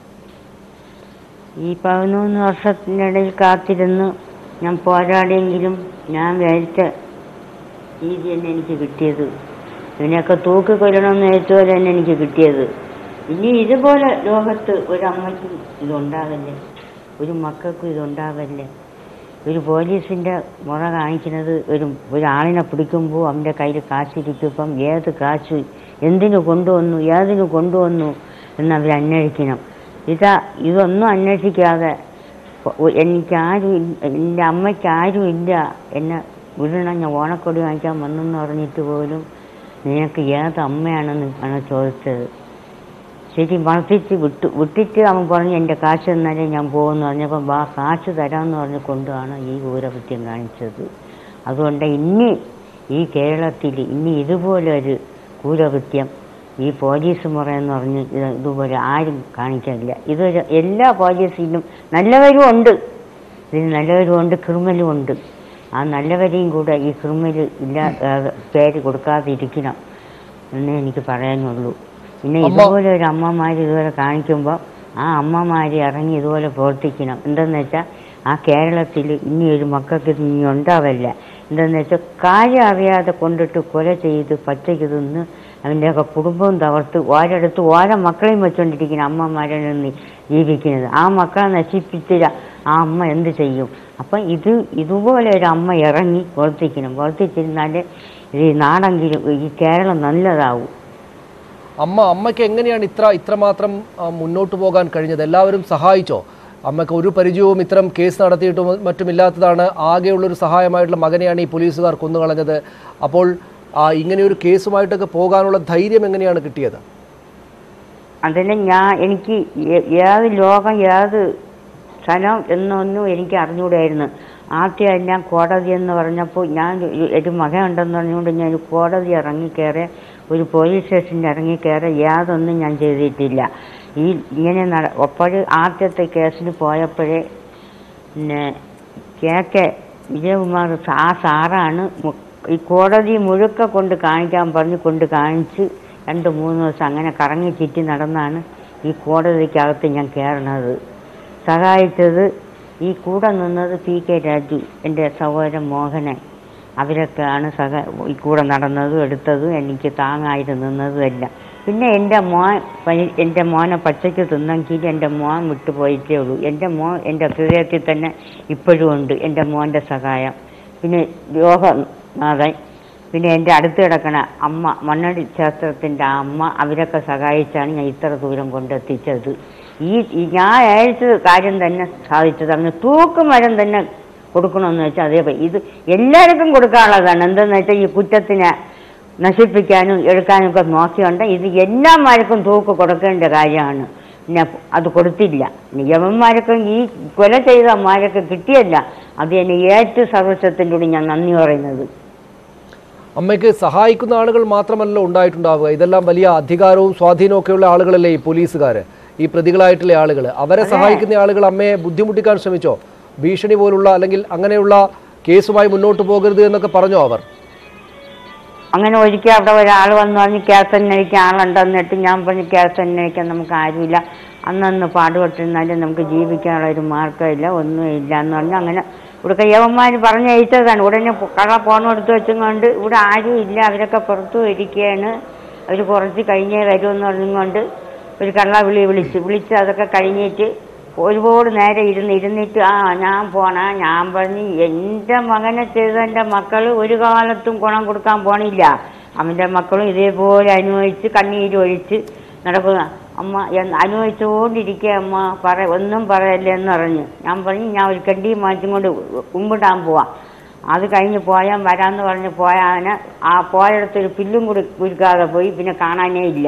ഈ പതിനൊന്ന് വർഷത്തിൻ്റെ ഇടയിൽ കാത്തിരുന്ന് ഞാൻ പോരാടിയെങ്കിലും ഞാൻ വിചാരിച്ച രീതി തന്നെ എനിക്ക് കിട്ടിയത് ഇതിനെയൊക്കെ തൂക്കിക്കൊല്ലണമെന്ന് ഏറ്റവും തന്നെ എനിക്ക് കിട്ടിയത് ഇനി ഇതുപോലെ ലോകത്ത് ഒരമ്മയ്ക്കും ഇതുണ്ടാകല്ലേ ഒരു മക്കൾക്കും ഇതുണ്ടാകല്ലേ ഒരു പോലീസിൻ്റെ മുറ കാണിക്കുന്നത് ഒരു ഒരാളിനെ പിടിക്കുമ്പോൾ അവൻ്റെ കയ്യിൽ കാശിരിക്കുമ്പം ഏത് കാശ് എന്തിനു കൊണ്ടുവന്നു ഏതിനു കൊണ്ടുവന്നു എന്ന് അവർ അന്വേഷിക്കണം ഇതാ ഇതൊന്നും അന്വേഷിക്കാതെ ഒ- എനിക്ക് ആരും ഇല്ല- എൻ്റെ അമ്മയ്ക്ക് ആരും ഇല്ല എന്നെ വിടണം ഞാൻ ഓണക്കൊടി വാങ്ങിക്കാൻ വന്നെന്ന് പറഞ്ഞിട്ട് പോലും നിനക്ക് ഏത് അമ്മയാണെന്ന് ആണ് ചോദിച്ചത് ശരി മർദ്ദിച്ച് വിട്ടു വിട്ടിട്ട് അവൻ പറഞ്ഞു എൻ്റെ കാശ് തന്നാലേ ഞാൻ പോകുമെന്ന് പറഞ്ഞപ്പോൾ വാ കാശ് തരാമെന്ന് പറഞ്ഞ് കൊണ്ടാണ് ഈ ഊരകൃത്യം കാണിച്ചത് അതുകൊണ്ട് ഇനി ഈ കേരളത്തിൽ ഇനി ഇതുപോലെ ഒരു ക്രൂരകൃത്യം ഈ പോലീസ് മുറയെന്ന് പറഞ്ഞ് ഇത് ഇതുപോലെ ആരും കാണിക്കാനില്ല ഇതൊരു എല്ലാ പോലീസിലും നല്ലവരും ഉണ്ട് ഇതിൽ നല്ലവരും ഉണ്ട് ക്രിമിനലും ഉണ്ട് ആ നല്ലവരെയും കൂടെ ഈ ക്രിമിനൽ ഇല്ലാ ഏഹ് പേര് കൊടുക്കാതിരിക്കണം എന്നേ എനിക്ക് പറയാനുള്ളൂ പിന്നെ അമ്മ- ഇതുപോലെ ഒരു അമ്മമാർ ഇതുപോലെ കാണിക്കുമ്പോൾ ആ അമ്മമാർ ഇറങ്ങി ഇതുപോലെ പ്രവർത്തിക്കണം എന്തെന്ന് വെച്ചാൽ ആ കേരളത്തിൽ ഇനി ഒരു മക്കൾക്ക് ഇത് ഇനി ഉണ്ടാവില്ല എന്തെന്ന് വെച്ചാൽ കാര്യം അറിയാതെ കൊണ്ടിട്ട് കൊല ചെയ്ത് പച്ചയ്ക്ക് തിന്ന് അതിൻ്റെയൊക്കെ കുടുംബവും തകർത്ത് ഓരോടത്ത് ഓരോ മക്കളെയും വെച്ചുകൊണ്ടിരിക്കുന്ന അമ്മമാരെ നിന്ന് ജീവിക്കുന്നത് ആ മക്കളെ നശിപ്പിച്ചില്ല ആ അമ്മ എന്ത് ചെയ്യും അപ്പം ഇത് ഇതുപോലെ ഒരു അമ്മ ഇറങ്ങി പ്രവർത്തിക്കണം പ്രവർത്തിച്ചിരുന്നാൽ ഈ നാടെങ്കിലും ഈ കേരളം നല്ലതാവും അമ്മ അമ്മയ്ക്ക് എങ്ങനെയാണ് ഇത്ര ഇത്രമാത്രം ആ, മുന്നോട്ട് പോകാൻ കഴിഞ്ഞത് എല്ലാവരും സഹായിച്ചോ അമ്മയ്ക്ക് ഒരു പരിചയവും ഇത്തരം കേസ് നടത്തിയിട്ടും മറ്റും ഇല്ലാത്തതാണ് ആകെയുള്ളൊരു സഹായമായിട്ടുള്ള മകനെയാണ് ഈ പോലീസുകാർ കൊന്നുകളഞ്ഞത് അപ്പോൾ ആ, ഇങ്ങനെയൊരു കേസുമായിട്ടൊക്കെ പോകാനുള്ള ധൈര്യം എങ്ങനെയാണ് കിട്ടിയത് അതിന് ഞാൻ എനിക്ക് ഏ- ഏത് ലോകം ഏത് സ്ഥലം എന്നൊന്നും എനിക്ക് അറിഞ്ഞുകൂടായിരുന്നു ആദ്യം ഞാൻ കോടതി എന്ന് പറഞ്ഞപ്പോൾ ഞാൻ ഒരു- ഒരു മകൻ ഉണ്ടെന്ന് പറഞ്ഞുകൊണ്ട് ഞാൻ ഒരു കോടതി ഇറങ്ങിക്കയറി ഒരു പോലീസ് സ്റ്റേഷനിൽ ഇറങ്ങിക്കയറി യാതൊന്നും ഞാൻ ചെയ്തിട്ടില്ല ഈ ഇങ്ങനെ നട അപ്പോൾ ആദ്യത്തെ കേസിന് പോയപ്പോഴേ പിന്നെ കെ കെ വിജയകുമാർ സാ- ആ സാറാണ് മു- ഈ കോടതി മുഴുക്ക കൊണ്ട് കാണിക്കാൻ പറഞ്ഞ് കൊണ്ട് കാണിച്ച് രണ്ട് മൂന്ന് ദിവസം അങ്ങനെ കറങ്ങി ചുറ്റി നടന്നാണ് ഈ കോടതിക്കകത്ത് ഞാൻ കയറണത് സഹായിച്ചത് ഈ കൂടെ നിന്നത് പി കെ രാജു എൻ്റെ സഹോദരൻ മോഹനൻ അവരൊക്കെയാണ് സഹ ഈ കൂടെ നടന്നതും എടുത്തതും എനിക്ക് താങ്ങായിട്ട് നിന്നതും എല്ലാം പിന്നെ എൻ്റെ മോൻ പനി എൻ്റെ മോനെ പച്ചയ്ക്ക് തിന്നെങ്കിൽ എൻ്റെ മോൻ വിട്ടുപോയിട്ടേ ഉള്ളൂ എൻ്റെ മോൻ എൻ്റെ ഹൃദയത്തിൽ തന്നെ ഇപ്പോഴും ഉണ്ട് എൻ്റെ മോൻ്റെ സഹായം പിന്നെ രോഗനാഥൻ പിന്നെ എൻ്റെ അടുത്ത് കിടക്കണ അമ്മ മണ്ണടി ശാസ്ത്രത്തിൻ്റെ അമ്മ അവരൊക്കെ സഹായിച്ചാണ് ഞാൻ ഇത്ര ദൂരം കൊണ്ടെത്തിച്ചത് ഈ ഈ ഞാൻ അയച്ചത് കാര്യം തന്നെ സാധിച്ചത് അങ്ങ് തൂക്കുമരം തന്നെ കൊടുക്കണമെന്ന് വെച്ചാൽ അതേ ഇത് എല്ലാവർക്കും കൊടുക്കാനുള്ളതാണ് എന്തെന്ന് വെച്ചാൽ ഈ കുറ്റത്തിനെ നശിപ്പിക്കാനും എടുക്കാനും ഒക്കെ നോക്കിയുണ്ട് ഇത് എല്ലാമാർക്കും തൂക്ക് കൊടുക്കേണ്ട കാര്യമാണ് പിന്നെ അത് കൊടുത്തില്ല യവന്മാരൊക്കെ ഈ കൊല ചെയ്ത അമ്മമാരൊക്കെ കിട്ടിയല്ല അത് എന്നെ ഏറ്റവും സർവസ്വത്തിൻ്റെ കൂടി ഞാൻ നന്ദി പറയുന്നത് അമ്മയ്ക്ക് സഹായിക്കുന്ന ആളുകൾ മാത്രമല്ല ഉണ്ടായിട്ടുണ്ടാവുക ഇതെല്ലാം വലിയ അധികാരവും സ്വാധീനവും ഒക്കെയുള്ള ആളുകളല്ലേ ഈ പോലീസുകാർ ഈ പ്രതികളായിട്ടുള്ള ആളുകൾ അവരെ സഹായിക്കുന്ന ആളുകൾ അമ്മയെ ബുദ്ധിമുട്ടിക്കാൻ ശ്രമിച്ചോ ഭീഷണി പോലുള്ള അല്ലെങ്കിൽ അങ്ങനെയുള്ള കേസുമായി മുന്നോട്ട് പോകരുത് എന്നൊക്കെ പറഞ്ഞോ അവർ അങ്ങനെ ഒരിക്കൽ അവിടെ ഒരാൾ വന്ന് പറഞ്ഞ് കേസ് അന്വേഷിക്കാൻ ആളുണ്ടെന്നിട്ട് ഞാൻ പറഞ്ഞു കേസ് അന്വേഷിക്കാൻ നമുക്ക് ആരുമില്ല അന്നന്ന് പാടുപെട്ടിരുന്നാലും നമുക്ക് ജീവിക്കാനുള്ള ഒരു മാർഗ്ഗമില്ല ഒന്നുമില്ല എന്ന് പറഞ്ഞ് അങ്ങനെ ഇവിടെ കയ്യവന്മാർ പറഞ്ഞ് അയച്ചതാണ് ഉടനെ പോ- കട ഫോൺ എടുത്ത് വെച്ചും കൊണ്ട് ഇവിടെ ആരും ഇല്ല അവരൊക്കെ പുറത്തു ഇരിക്കുകയാണ് അവർ കുറച്ച് കഴിഞ്ഞേ വരുമെന്ന് പറഞ്ഞുകൊണ്ട് ഒരു കള്ള വിളി വിളിച്ച് വിളിച്ച് അതൊക്കെ കഴിഞ്ഞിട്ട് ഒരുപാട് നേരം ഇരുന്ന് ഇരുന്നിട്ട് ആ ഞാൻ പോണ ഞാൻ പറഞ്ഞ് എൻ്റെ മകനെ ചെയ്ത എൻ്റെ മക്കൾ ഒരു കാലത്തും ഗുണം കൊടുക്കാൻ പോണില്ല അവൻ്റെ മക്കളും ഇതേപോലെ അനുഭവിച്ച് കണ്ണീര് ഒഴിച്ച് നടക്കുക അമ്മ എന്ന് അനുഭവിച്ചുകൊണ്ടിരിക്കുക അമ്മ പറ ഒന്നും പറയല്ലേ എന്ന് പറഞ്ഞു ഞാൻ പറഞ്ഞു ഞാൻ ഒരു കണ്ടി മാറ്റും കൊണ്ട് കുമ്പിടാൻ പോവാം അത് കഴിഞ്ഞ് പോയാൽ വരാമെന്ന് പറഞ്ഞ് പോയാന് ആ പോയടത്ത് ഒരു പില്ലും കൂടി കുരുക്കാതെ പോയി പിന്നെ കാണാനേ ഇല്ല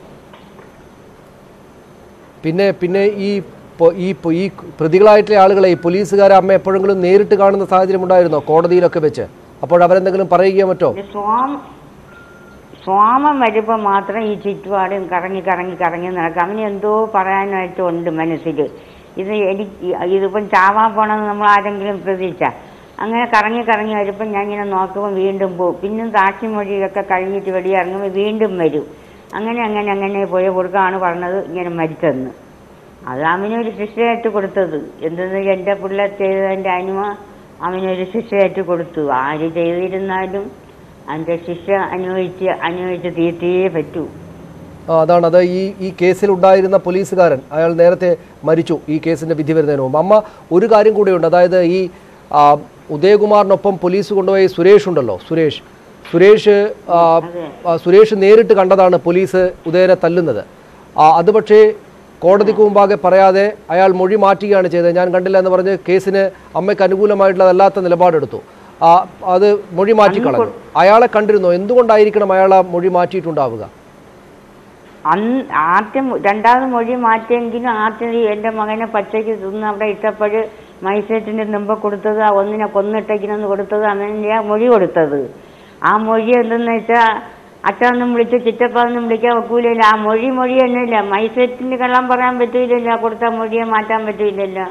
പിന്നെ പിന്നെ ഈ പൊ- ഈ പൊ- ഈ പ്രതികളായിട്ടുള്ള ആളുകളെ ഈ പോലീസുകാരെ അമ്മ എപ്പോഴെങ്കിലും നേരിട്ട് കാണുന്ന സാഹചര്യം ഉണ്ടായിരുന്നോ കോടതിയിലൊക്കെ വെച്ച് അപ്പോൾ അവരെന്തെങ്കിലും പറയുകയോ മറ്റോ പിന്നെ സ്വാമ സ്വാമം വരുമ്പോൾ മാത്രം ഈ ചുറ്റുപാടും കറങ്ങി കറങ്ങി കറങ്ങി നടക്കും അവന് എന്തോ പറയാനായിട്ടുണ്ട് മനസ്സിൽ ഇത് എനിക്ക് ഇതിപ്പം ചാവാൻ പോണമെന്ന് നമ്മൾ ആരെങ്കിലും പ്രതീക്ഷ അങ്ങനെ കറങ്ങി കറങ്ങി വരുമ്പോൾ ഞാൻ ഇങ്ങനെ നോക്കുമ്പോൾ വീണ്ടും പോകും പിന്നെ സാക്ഷി മൊഴിയൊക്കെ കഴിഞ്ഞിട്ട് വെളിയിറങ്ങുമ്പോൾ വീണ്ടും വരും അങ്ങനെ അങ്ങനെ അങ്ങനെ പോയ കൊടുക്കാണ് പറഞ്ഞത് ഇങ്ങനെ മരിച്ചെന്ന് അത് അവനൊരു ശിക്ഷയായിട്ട് കൊടുത്തത് എന്തെന്ന് എൻ്റെ പിള്ളേർ ചെയ്തതിൻ്റെ അനുമ അവനൊരു ശിക്ഷയായിട്ട് കൊടുത്തു ആര് ചെയ്തിരുന്നാലും അതിൻ്റെ ശിക്ഷ അനുഭവിച്ച് അനുഭവിച്ച് തീർത്തേ പറ്റൂ ആ, അതാണ് അത് ഈ ഈ കേസിൽ ഉണ്ടായിരുന്ന പോലീസുകാരൻ അയാൾ നേരത്തെ മരിച്ചു ഈ കേസിന്റെ വിധി വരുന്നതിന് മുമ്പ് അമ്മ ഒരു കാര്യം കൂടിയുണ്ട് അതായത് ഈ ആ, ഉദയകുമാറിനൊപ്പം പോലീസ് കൊണ്ടുപോയി സുരേഷ് ഉണ്ടല്ലോ സുരേഷ് സുരേഷ് ആ, ആ, സുരേഷ് നേരിട്ട് കണ്ടതാണ് പോലീസ് ഉദയനെ തല്ലുന്നത് ആ, അത് പക്ഷേ കോടതിക്ക് മുമ്പാകെ പറയാതെ അയാൾ മൊഴി മാറ്റുകയാണ് ചെയ്തത് ഞാൻ കണ്ടില്ല എന്ന് പറഞ്ഞ് കേസിന് അമ്മയ്ക്ക് അനുകൂലമായിട്ടുള്ളതല്ലാത്ത നിലപാടെടുത്തു ആ, അത് മൊഴി മാറ്റിക്കളഞ്ഞു അയാളെ കണ്ടിരുന്നോ എന്തുകൊണ്ടായിരിക്കണം അയാൾ ആ മൊഴി മാറ്റിയിട്ടുണ്ടാവുക അന്ന് ആദ്യം രണ്ടാമത് മൊഴി മാറ്റിയെങ്കിലും ആദ്യം ഈ എൻ്റെ മകനെ പച്ചയ്ക്ക് തിന്ന് അവിടെ ഇട്ടപ്പോൾ മൈസേറ്റിൻ്റെ മുമ്പ് കൊടുത്തത് ആ ഒന്നിനെ കൊന്നിട്ടേക്കിനെന്ന് കൊടുത്തത് അങ്ങനെ മൊഴി കൊടുത്തത് ആ മൊഴി എന്തെന്ന് വെച്ചാൽ അച്ഛനൊന്നും വിളിച്ച് ചിറ്റപ്പാന്നും വിളിക്കാൻ ഒക്കൂലല്ല ആ മൊഴി മൊഴി തന്നെയില്ല മൈസേറ്റിന് കള്ളം പറയാൻ പറ്റൂലല്ലോ കൊടുത്ത മൊഴിയെ മാറ്റാൻ പറ്റൂലല്ലോ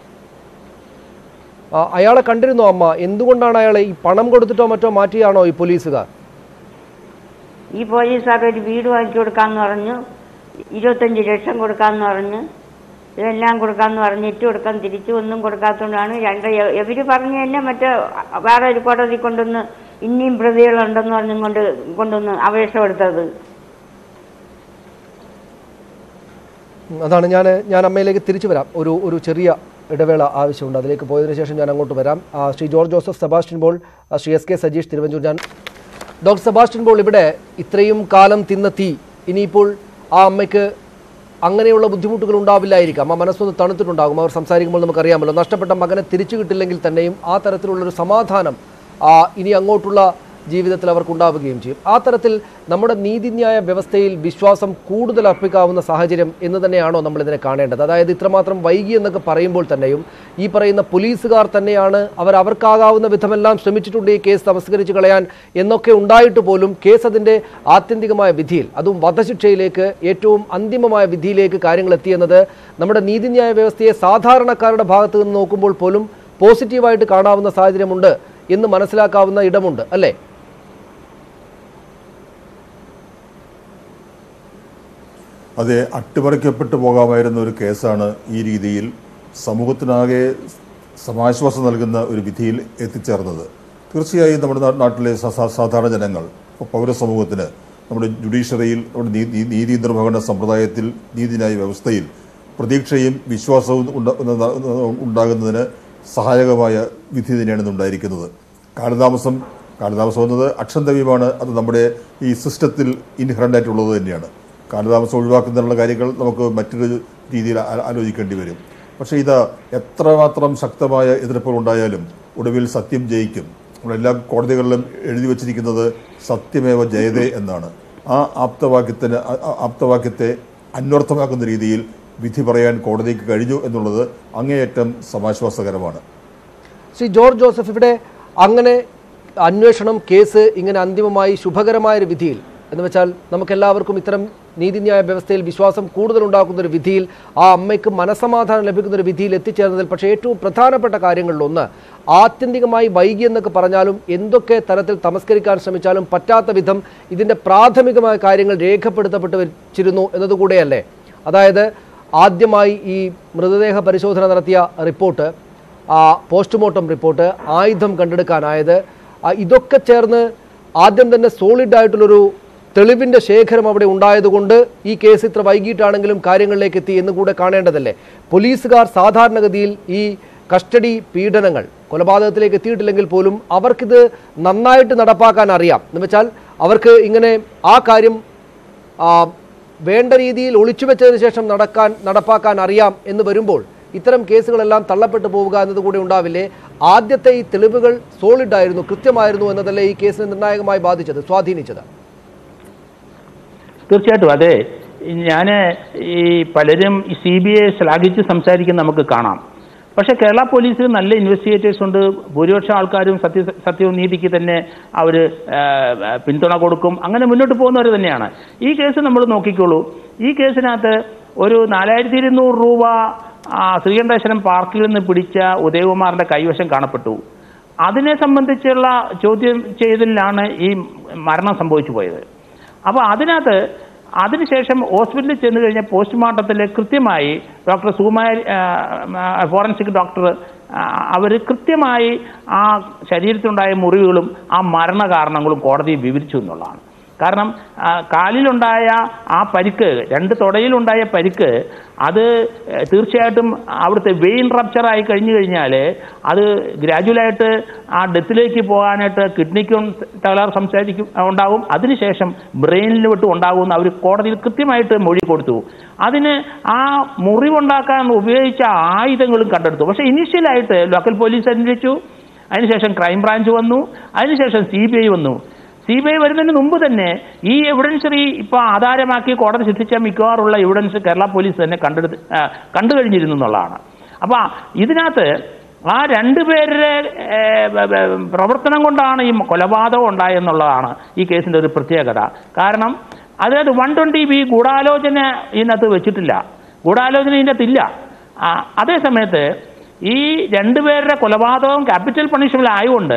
ആ, അയാളെ കണ്ടിരുന്നോ അമ്മ എന്തുകൊണ്ടാണ് അയാളെ ഈ പണം കൊടുത്തിട്ടോ മറ്റോ മാറ്റിയാണോ ഈ പോലീസുകാർ ഈ പോലീസുകാർ ഒരു വീട് വാങ്ങിച്ചു കൊടുക്കാന്ന് പറഞ്ഞു ഇരുപത്തഞ്ച് ലക്ഷം കൊടുക്കാന്ന് പറഞ്ഞു ഇതെല്ലാം കൊടുക്കാന്ന് പറഞ്ഞു ഇട്ട് കൊടുക്കാൻ തിരിച്ചു ഒന്നും കൊടുക്കാത്തതുകൊണ്ടാണ് രണ്ട് ഇവർ പറഞ്ഞു തന്നെ മറ്റേ വേറെ ഒരു കോടതി കൊണ്ടുവന്ന് ഇനിയും പ്രതികളുണ്ടെന്ന് പറഞ്ഞും കൊണ്ട് കൊണ്ടുവന്ന് അപേക്ഷ കൊടുത്തത് ഉം, അതാണ് ഞാൻ ഞാൻ അമ്മയിലേക്ക് തിരിച്ചു വരാം ഒരു ഒരു ചെറിയ ഇടവേള ആവശ്യമുണ്ട് അതിലേക്ക് പോയതിനു ശേഷം ഞാൻ അങ്ങോട്ട് വരാം ആ, Shri George Joseph Sebastian Paul ആ, ശ്രീ എസ് കെ സജീഷ് തിരുവഞ്ചൂർ ഞാൻ ഡോക്ടർ സെബാസ്റ്റ്യൻ ബോൾ ഇവിടെ ഇത്രയും കാലം തിന്ന തീ ഇനിയിപ്പോൾ ആ അമ്മയ്ക്ക് അങ്ങനെയുള്ള ബുദ്ധിമുട്ടുകൾ ഉണ്ടാവില്ലായിരിക്കാം ആ മനസ്സൊന്ന് തണുത്തിട്ടുണ്ടാകും അവർ സംസാരിക്കുമ്പോൾ നമുക്കറിയാമല്ലോ നഷ്ടപ്പെട്ട മകനെ തിരിച്ചു കിട്ടില്ലെങ്കിൽ തന്നെയും ആ തരത്തിലുള്ളൊരു സമാധാനം ആ, ഇനി അങ്ങോട്ടുള്ള ജീവിതത്തിൽ അവർക്കുണ്ടാവുകയും ചെയ്യും ആ തരത്തിൽ നമ്മുടെ നീതിന്യായ വ്യവസ്ഥയിൽ വിശ്വാസം കൂടുതൽ അർപ്പിക്കാവുന്ന സാഹചര്യം എന്ന് തന്നെയാണോ നമ്മൾ ഇതിനെ കാണേണ്ടത് അതായത് ഇത്രമാത്രം വൈകി എന്നൊക്കെ പറയുമ്പോൾ തന്നെയും ഈ പറയുന്ന പോലീസുകാർ തന്നെയാണ് അവർ അവർക്കാകാവുന്ന വിധമെല്ലാം ശ്രമിച്ചിട്ടുണ്ട് ഈ കേസ് തമസ്കരിച്ച് കളയാൻ എന്നൊക്കെ ഉണ്ടായിട്ട് പോലും കേസ് അതിൻ്റെ ആത്യന്തികമായ വിധിയിൽ അതും വധശിക്ഷയിലേക്ക് ഏറ്റവും അന്തിമമായ വിധിയിലേക്ക് കാര്യങ്ങൾ എത്തിയെന്നത് നമ്മുടെ നീതിന്യായ വ്യവസ്ഥയെ സാധാരണക്കാരുടെ ഭാഗത്ത് നിന്ന് നോക്കുമ്പോൾ പോലും പോസിറ്റീവായിട്ട് കാണാവുന്ന സാഹചര്യമുണ്ട് എന്ന് മനസ്സിലാക്കാവുന്ന ഇടമുണ്ട് അല്ലേ അതെ അട്ടിമറിക്കപ്പെട്ടു പോകാമായിരുന്ന ഒരു കേസാണ് ഈ രീതിയിൽ സമൂഹത്തിനാകെ സമാശ്വാസം നൽകുന്ന ഒരു വിധിയിൽ എത്തിച്ചേർന്നത് തീർച്ചയായും നമ്മുടെ നാ- നാട്ടിലെ സ- സ- സാധാരണ ജനങ്ങൾ ഇപ്പോൾ പൗരസമൂഹത്തിന് നമ്മുടെ ജുഡീഷ്യറിയിൽ നമ്മുടെ നീതി നീതി നിർവഹണ സമ്പ്രദായത്തിൽ നീതിന്യായ വ്യവസ്ഥയിൽ പ്രതീക്ഷയും വിശ്വാസവും ഉണ്ട- ഉണ്ടാകുന്നതിന് സഹായകമായ വിധി തന്നെയാണ് ഇന്ന് ഉണ്ടായിരിക്കുന്നത് കാലതാമസം കാലതാമസം എന്നത് അക്ഷന്തവ്യമാണ് അത് നമ്മുടെ ഈ സിസ്റ്റത്തിൽ ഇൻഹറൻ്റ് ആയിട്ടുള്ളത് തന്നെയാണ് കാലതാമസം ഒഴിവാക്കുന്നതിനുള്ള കാര്യങ്ങൾ നമുക്ക് മറ്റൊരു രീതിയിൽ ആ- ആലോചിക്കേണ്ടി വരും പക്ഷേ ഇത് എത്രമാത്രം ശക്തമായ എതിർപ്പുകൾ ഉണ്ടായാലും ഒടുവിൽ സത്യം ജയിക്കും നമ്മളെല്ലാ കോടതികളിലും എഴുതി വച്ചിരിക്കുന്നത് സത്യമേവ ജയതേ എന്നാണ് ആ ആപ്തവാക്യത്തിന് ആ- ആ ആപ്തവാക്യത്തെ അന്വർത്ഥമാക്കുന്ന രീതിയിൽ വിധി പറയാൻ കോടതിക്ക് കഴിഞ്ഞു എന്നുള്ളത് അങ്ങേയറ്റം സമാശ്വാസകരമാണ് ശ്രീ ജോർജ് ജോസഫ് ഇവിടെ അങ്ങനെ അന്വേഷണം കേസ് ഇങ്ങനെ അന്തിമമായി ശുഭകരമായ ഒരു വിധിയിൽ എന്ന് വെച്ചാൽ നമുക്കെല്ലാവർക്കും ഇത്തരം നീതിന്യായ വ്യവസ്ഥയിൽ വിശ്വാസം കൂടുതൽ ഉണ്ടാക്കുന്ന ഒരു വിധിയിൽ ആ അമ്മയ്ക്ക് മനസമാധാനം ലഭിക്കുന്ന ഒരു വിധിയിൽ എത്തിച്ചേർന്നതിൽ പക്ഷേ ഏറ്റവും പ്രധാനപ്പെട്ട കാര്യങ്ങളിലൊന്ന് ആത്യന്തികമായി വൈകി എന്നൊക്കെ പറഞ്ഞാലും എന്തൊക്കെ തരത്തിൽ തമസ്കരിക്കാൻ ശ്രമിച്ചാലും പറ്റാത്ത വിധം ഇതിൻ്റെ പ്രാഥമികമായ കാര്യങ്ങൾ രേഖപ്പെടുത്തപ്പെട്ട് വെച്ചിരുന്നു എന്നതുകൂടെയല്ലേ അതായത് ആദ്യമായി ഈ മൃതദേഹ പരിശോധന നടത്തിയ റിപ്പോർട്ട് ആ പോസ്റ്റ്മോർട്ടം റിപ്പോർട്ട് ആയുധം കണ്ടെടുക്കാനായത് ആ, ഇതൊക്കെ ചേർന്ന് ആദ്യം തന്നെ സോളിഡ് ആയിട്ടുള്ളൊരു തെളിവിൻ്റെ ശേഖരം അവിടെ ഉണ്ടായതുകൊണ്ട് ഈ കേസ് ഇത്ര വൈകിട്ടാണെങ്കിലും കാര്യങ്ങളിലേക്ക് എത്തി എന്ന് കൂടെ കാണേണ്ടതല്ലേ പോലീസുകാർ സാധാരണഗതിയിൽ ഈ കസ്റ്റഡി പീഡനങ്ങൾ കൊലപാതകത്തിലേക്ക് എത്തിയിട്ടില്ലെങ്കിൽ പോലും അവർക്കിത് നന്നായിട്ട് നടപ്പാക്കാൻ അറിയാം എന്ന് വെച്ചാൽ അവർക്ക് ഇങ്ങനെ ആ കാര്യം ആ, വേണ്ട രീതിയിൽ ഒളിച്ചു വെച്ചതിന് ശേഷം നടക്കാൻ നടപ്പാക്കാൻ അറിയാം എന്ന് വരുമ്പോൾ ഇത്തരം കേസുകളെല്ലാം തള്ളപ്പെട്ടു പോവുക എന്നത് കൂടി ഉണ്ടാവില്ലേ ആദ്യത്തെ ഈ തെളിവുകൾ സോളിഡ് ആയിരുന്നു കൃത്യമായിരുന്നു എന്നതല്ലേ ഈ കേസിനെ നിർണായകമായി ബാധിച്ചത് സ്വാധീനിച്ചത് തീർച്ചയായിട്ടും അതെ ഞാൻ ഈ പലരും ഈ സി ബി ഐ ശ്ലാഘിച്ച് സംസാരിക്കുന്ന നമുക്ക് കാണാം പക്ഷേ കേരള പോലീസിൽ നല്ല ഇൻവെസ്റ്റിഗേറ്റേഴ്സ് ഉണ്ട് ഭൂരിപക്ഷം ആൾക്കാരും സത്യ സത്യവും നീതിക്ക് തന്നെ അവർ പിന്തുണ കൊടുക്കും അങ്ങനെ മുന്നോട്ട് പോകുന്നവർ തന്നെയാണ് ഈ കേസ് നമ്മൾ നോക്കിക്കോളൂ ഈ കേസിനകത്ത് ഒരു നാലായിരത്തി ഇരുന്നൂറ് രൂപ ആ, ശ്രീകണ്ഠേശ്വരം പാർക്കിൽ നിന്ന് പിടിച്ച ഉദയകുമാറിന്റെ കൈവശം കാണപ്പെട്ടു അതിനെ സംബന്ധിച്ചുള്ള ചോദ്യം ചെയ്തലിലാണ് ഈ മരണം സംഭവിച്ചു പോയത് അപ്പോൾ അതിനകത്ത് അതിനുശേഷം ഹോസ്പിറ്റലിൽ ചെന്ന് കഴിഞ്ഞ പോസ്റ്റ്മോർട്ടത്തിൽ കൃത്യമായി ഡോക്ടർ സുകുമാരി ഫോറൻസിക് ഡോക്ടർ അവർ കൃത്യമായി ആ ശരീരത്തിലുണ്ടായ മുറിവുകളും ആ മരണ കാരണങ്ങളും കോടതി വിവരിച്ചു എന്നുള്ളതാണ് കാരണം ആ, കാലിലുണ്ടായ ആ പരിക്ക് രണ്ട് തുടയിലുണ്ടായ പരിക്ക് അത് ഏഹ്, തീർച്ചയായിട്ടും അവിടുത്തെ വെയിൻ റപ്ചർ ആയി കഴിഞ്ഞു കഴിഞ്ഞാൽ അത് ഗ്രാജുവലായിട്ട് ആ ഡെത്തിലേക്ക് പോകാനായിട്ട് കിഡ്നിക്കും തകരാറ് സംസാരിക്കും ഉണ്ടാകും അതിനുശേഷം ബ്രെയിനിലോട്ട് ഉണ്ടാകുമെന്ന് അവർ കോടതിയിൽ കൃത്യമായിട്ട് മൊഴി കൊടുത്തു അതിന് ആ മുറിവുണ്ടാക്കാൻ ഉപയോഗിച്ച ആയുധങ്ങളും കണ്ടെടുത്തു പക്ഷേ ഇനീഷ്യലായിട്ട് ലോക്കൽ പോലീസ് അന്വേഷിച്ചു അതിനുശേഷം ക്രൈം ബ്രാഞ്ച് വന്നു അതിനുശേഷം സി ബി ഐ വന്നു സി ബി ഐ വരുന്നതിന് മുമ്പ് തന്നെ ഈ എവിഡൻസറി ഇപ്പൊ ആധാരമാക്കി കോടതി ശിക്ഷിച്ച മിക്കവാറുള്ള എവിഡൻസ് കേരള പോലീസ് തന്നെ കണ്ടെടുത്ത് ആ, കണ്ടു കഴിഞ്ഞിരുന്നു എന്നുള്ളതാണ് അപ്പൊ ഇതിനകത്ത് ആ രണ്ടുപേരുടെ ഏ, ബ- ബ- പ്രവർത്തനം കൊണ്ടാണ് ഈ കൊലപാതകം ഉണ്ടായെന്നുള്ളതാണ് ഈ കേസിന്റെ ഒരു പ്രത്യേകത കാരണം അതായത് വൺ ട്വന്റി ബി ഗൂഢാലോചന ഇതിനകത്ത് വെച്ചിട്ടില്ല ഗൂഢാലോചന ഇതിനകത്തില്ല ആ, അതേ സമയത്ത് ഈ രണ്ടുപേരുടെ കൊലപാതകം ക്യാപിറ്റൽ പണിഷ്മെന്റ് ആയതുകൊണ്ട്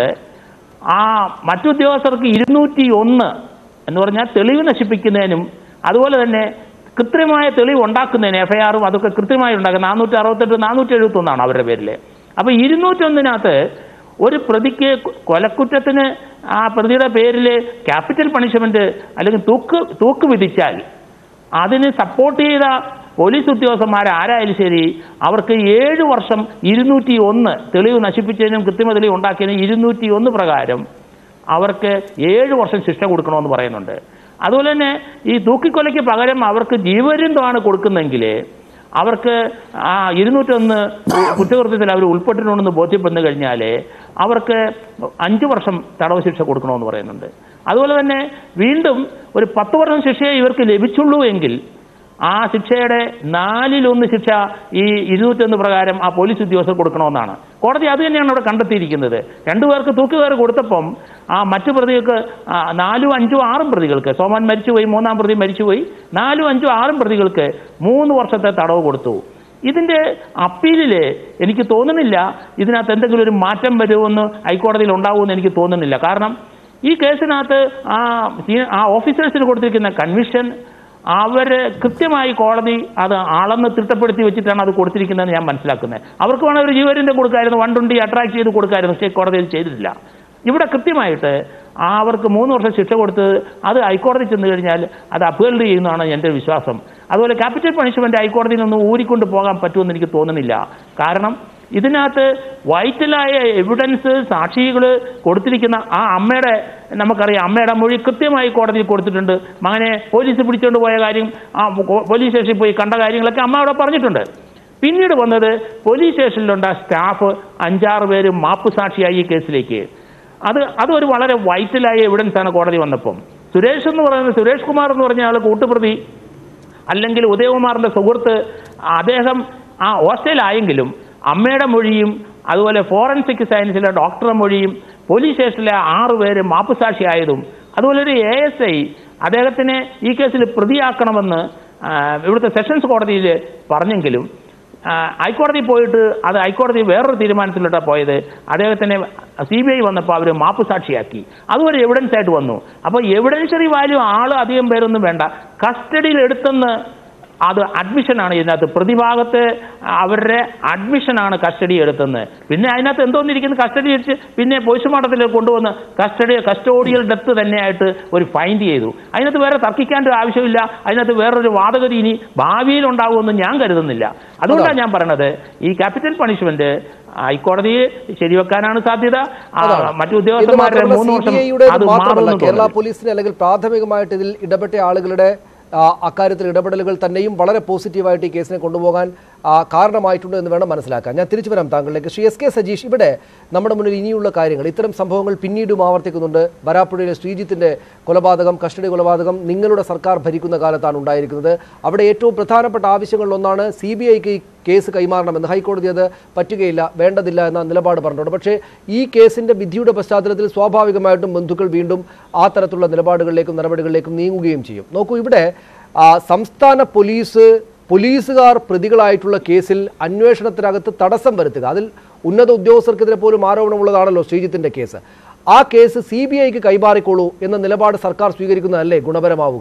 ആ മറ്റുദ്യോഗസ്ഥർക്ക് ഇരുന്നൂറ്റി ഒന്ന് എന്ന് പറഞ്ഞാൽ തെളിവ് നശിപ്പിക്കുന്നതിനും അതുപോലെ തന്നെ കൃത്യമായ തെളിവ് ഉണ്ടാക്കുന്നതിന് എഫ്ഐആറും അതൊക്കെ കൃത്യമായി ഉണ്ടാക്കുക നാനൂറ്റി അറുപത്തെട്ട് നാനൂറ്റി എഴുപത്തി ഒന്നാണ് അവരുടെ പേരിൽ അപ്പൊ ഇരുന്നൂറ്റൊന്നിനകത്ത് ഒരു പ്രതിക്ക് കൊലക്കുറ്റത്തിന് ആ പ്രതിയുടെ പേരിൽ ക്യാപിറ്റൽ പണിഷ്മെന്റ് അല്ലെങ്കിൽ തൂക്ക് തൂക്ക് വിധിച്ചാൽ അതിന് സപ്പോർട്ട് ചെയ്ത പോലീസ് ഉദ്യോഗസ്ഥന്മാർ ആരായാലും ശരി അവർക്ക് ഏഴ് വർഷം ഇരുന്നൂറ്റി ഒന്ന് തെളിവ് നശിപ്പിച്ചതിനും കൃത്രിമ തെളിവ് ഉണ്ടാക്കിയതിനും ഇരുന്നൂറ്റി ഒന്ന് പ്രകാരം അവർക്ക് ഏഴ് വർഷം ശിക്ഷ കൊടുക്കണമെന്ന് പറയുന്നുണ്ട് അതുപോലെ തന്നെ ഈ തൂക്കിക്കൊലയ്ക്ക് പകരം അവർക്ക് ജീവപര്യന്തമാണ് കൊടുക്കുന്നെങ്കിൽ അവർക്ക് ആ ഇരുന്നൂറ്റൊന്ന് കുറ്റകൃത്യത്തിൽ അവർ ഉൾപ്പെട്ടിട്ടുണ്ടെന്ന് ബോധ്യപ്പെടുന്നു കഴിഞ്ഞാൽ അവർക്ക് അഞ്ച് വർഷം തടവ് ശിക്ഷ കൊടുക്കണമെന്ന് പറയുന്നുണ്ട് അതുപോലെ തന്നെ വീണ്ടും ഒരു പത്ത് വർഷം ശിക്ഷയെ ഇവർക്ക് ലഭിച്ചുള്ളൂ എങ്കിൽ ആ ശിക്ഷയുടെ നാലിലൊന്ന് ശിക്ഷ ഈ ഇരുന്നൂറ്റൊന്ന് പ്രകാരം ആ പോലീസ് ഉദ്യോഗസ്ഥർ കൊടുക്കണമെന്നാണ് കോടതി അത് തന്നെയാണ് അവിടെ കണ്ടെത്തിയിരിക്കുന്നത് രണ്ടുപേർക്ക് തൂക്കുകയർ കൊടുത്തപ്പം ആ മറ്റു പ്രതികൾക്ക് ആ, നാലും അഞ്ചും ആറും പ്രതികൾക്ക് സോമാൻ മരിച്ചുപോയി മൂന്നാം പ്രതി മരിച്ചുപോയി നാലും അഞ്ചും ആറും പ്രതികൾക്ക് മൂന്ന് വർഷത്തെ തടവ് കൊടുത്തു ഇതിന്റെ അപ്പീലില് എനിക്ക് തോന്നുന്നില്ല ഇതിനകത്ത് എന്തെങ്കിലും ഒരു മാറ്റം വരുമെന്ന് ഹൈക്കോടതിയിൽ ഉണ്ടാവുമെന്ന് എനിക്ക് തോന്നുന്നില്ല കാരണം ഈ കേസിനകത്ത് ആ സീ- ആ ഓഫീസേഴ്സിന് കൊടുത്തിരിക്കുന്ന കൺവിഷൻ അവര് കൃത്യമായി കോടതി അത് അളന്ന് തിട്ടപ്പെടുത്തി വെച്ചിട്ടാണ് അത് കൊടുത്തിരിക്കുന്നതെന്ന് ഞാൻ മനസ്സിലാക്കുന്നത് അവർക്ക് വേണം ഒരു ജീവരന്റെ കൊടുക്കായിരുന്നു വൺ ട്വന്റി അട്രാക്ട് ചെയ്ത് കൊടുക്കായിരുന്നു പക്ഷേ കോടതി അത് ചെയ്തിട്ടില്ല ഇവിടെ കൃത്യമായിട്ട് ആ അവർക്ക് മൂന്ന് വർഷം ശിക്ഷ കൊടുത്ത് അത് ഹൈക്കോടതി ചെന്ന് കഴിഞ്ഞാൽ അത് അപ്പീൽഡ് ചെയ്യുന്നതാണ് എൻ്റെ വിശ്വാസം അതുപോലെ ക്യാപിറ്റൽ പണിഷ്മെന്റ് ഹൈക്കോടതിയിൽ നിന്ന് ഊരിക്കൊണ്ട് പോകാൻ പറ്റുമെന്ന് എനിക്ക് തോന്നുന്നില്ല കാരണം ഇതിനകത്ത് വൈറ്റലായ എവിഡൻസ് സാക്ഷികൾ കൊടുത്തിരിക്കുന്ന ആ അമ്മയുടെ നമുക്കറിയാം അമ്മയുടെ മൊഴി കൃത്യമായി കോടതിയിൽ കൊടുത്തിട്ടുണ്ട് മകനെ പോലീസ് പിടിച്ചുകൊണ്ട് പോയ കാര്യം ആ കോ- പോലീസ് സ്റ്റേഷനിൽ പോയി കണ്ട കാര്യങ്ങളൊക്കെ അമ്മ അവിടെ പറഞ്ഞിട്ടുണ്ട് പിന്നീട് വന്നത് പോലീസ് സ്റ്റേഷനിലുണ്ട സ്റ്റാഫ് അഞ്ചാറ് പേര് മാപ്പ് സാക്ഷിയായി ഈ കേസിലേക്ക് അത് അതൊരു വളരെ വൈറ്റലായ എവിഡൻസ് ആണ് കോടതി വന്നപ്പം സുരേഷ് എന്ന് പറയുന്നത് സുരേഷ് കുമാർ എന്ന് പറഞ്ഞ ആൾ കൂട്ടുപ്രതി അല്ലെങ്കിൽ ഉദയകുമാറിന്റെ സുഹൃത്ത് അദ്ദേഹം ആ ഹോസ്റ്റലായെങ്കിലും അമ്മയുടെ മൊഴിയും അതുപോലെ ഫോറൻസിക് സയൻസിലെ ഡോക്ടറുടെ മൊഴിയും പോലീസ് സ്റ്റേഷനിലെ ആറ് പേര് മാപ്പുസാക്ഷിയായതും അതുപോലെ ഒരു എ എസ് ഐ അദ്ദേഹത്തിനെ ഈ കേസിൽ പ്രതിയാക്കണമെന്ന് ആ, ഇവിടുത്തെ സെഷൻസ് കോടതിയിൽ പറഞ്ഞെങ്കിലും ആ, ഹൈക്കോടതി പോയിട്ട് അത് ഹൈക്കോടതി വേറൊരു തീരുമാനത്തിലോട്ടാണ് പോയത് അദ്ദേഹത്തിനെ സി ബി ഐ വന്നപ്പോൾ അവർ മാപ്പ് സാക്ഷിയാക്കി അതും ഒരു എവിഡൻസ് ആയിട്ട് വന്നു അപ്പോൾ എവിഡൻസറി വാല്യൂ ആൾ അധികം പേരൊന്നും വേണ്ട കസ്റ്റഡിയിൽ എടുത്തെന്ന് അത് അഡ്മിഷനാണ് ഇതിനകത്ത് പ്രതിഭാഗത്ത് അവരുടെ അഡ്മിഷനാണ് കസ്റ്റഡി എടുത്തെന്ന് പിന്നെ അതിനകത്ത് എന്തോന്നിരിക്കുന്നു കസ്റ്റഡി വെച്ച് പിന്നെ പോസ്റ്റ്മോർട്ടത്തിൽ കൊണ്ടുവന്ന് കസ്റ്റഡി കസ്റ്റോഡിയൽ ഡെത്ത് തന്നെയായിട്ട് ഒരു ഫൈൻഡ് ചെയ്തു അതിനകത്ത് വേറെ തർക്കിക്കേണ്ട ആവശ്യമില്ല അതിനകത്ത് വേറൊരു വാദഗതി ഇനി ഭാവിയിൽ ഉണ്ടാകുമെന്ന് ഞാൻ കരുതുന്നില്ല അതുകൊണ്ടാണ് ഞാൻ പറയണത് ഈ ക്യാപിറ്റൽ പണിഷ്മെന്റ് ഹൈക്കോടതി ശരിവെക്കാനാണ് സാധ്യത ആ, അതാണ്. മറ്റു ഇത് ഉദ്യോഗസ്ഥന്മാരുടെ മാത്രമല്ല മൂന്ന് സി വർഷം ബി ഐയുടെ അത് മാത്രമല്ല മാറുമെന്ന് കേരള തോന്നുന്നു പോലീസിന് അല്ലെങ്കിൽ പ്രാഥമികമായിട്ട് ഇതിൽ ഇടപെട്ട ആളുകളുടെ ആ, അക്കാര്യത്തിൽ ഇടപെടലുകൾ തന്നെയും വളരെ പോസിറ്റീവായിട്ട് ഈ കേസിനെ കൊണ്ടുപോകാൻ ആ, കാരണമായിട്ടുണ്ട് എന്ന് വേണം മനസ്സിലാക്കാൻ ഞാൻ തിരിച്ചു വരാം താങ്കളിലേക്ക് ശ്രീ എസ് കെ സജീഷ് ഇവിടെ നമ്മുടെ മുന്നിൽ ഇനിയുള്ള കാര്യങ്ങൾ ഇത്തരം സംഭവങ്ങൾ പിന്നീടും ആവർത്തിക്കുന്നുണ്ട് വരാപ്പുഴയിലെ ശ്രീജിത്തിന്റെ കൊലപാതകം കസ്റ്റഡി കൊലപാതകം നിങ്ങളുടെ സർക്കാർ ഭരിക്കുന്ന കാലത്താണ് ഉണ്ടായിരിക്കുന്നത് അവിടെ ഏറ്റവും പ്രധാനപ്പെട്ട ആവശ്യങ്ങളിലൊന്നാണ് സി ബി ഐക്ക് ഈ കേസ് കൈമാറണമെന്ന് ഹൈക്കോടതി അത് പറ്റുകയില്ല വേണ്ടതില്ല എന്ന നിലപാട് പറഞ്ഞിട്ടുണ്ട് പക്ഷേ ഈ കേസിന്റെ വിധിയുടെ പശ്ചാത്തലത്തിൽ സ്വാഭാവികമായിട്ടും ബന്ധുക്കൾ വീണ്ടും ആ തരത്തിലുള്ള നിലപാടുകളിലേക്കും നടപടികളിലേക്കും നീങ്ങുകയും ചെയ്യും നോക്കൂ ഇവിടെ ആ, സംസ്ഥാന പോലീസ് പോലീസുകാർ പ്രതികളായിട്ടുള്ള കേസിൽ അന്വേഷണത്തിനകത്ത് തടസ്സം വരുത്തുക അതിൽ ഉന്നത ഉദ്യോഗസ്ഥർക്കെതിരെ പോലും ആരോപണമുള്ളതാണല്ലോ ശ്രീജിത്തിന്റെ കേസ് ആ കേസ് സി ബി ഐക്ക് കൈമാറിക്കോളൂ എന്ന നിലപാട് സർക്കാർ സ്വീകരിക്കുന്നതല്ലേ ഗുണപരമാവുക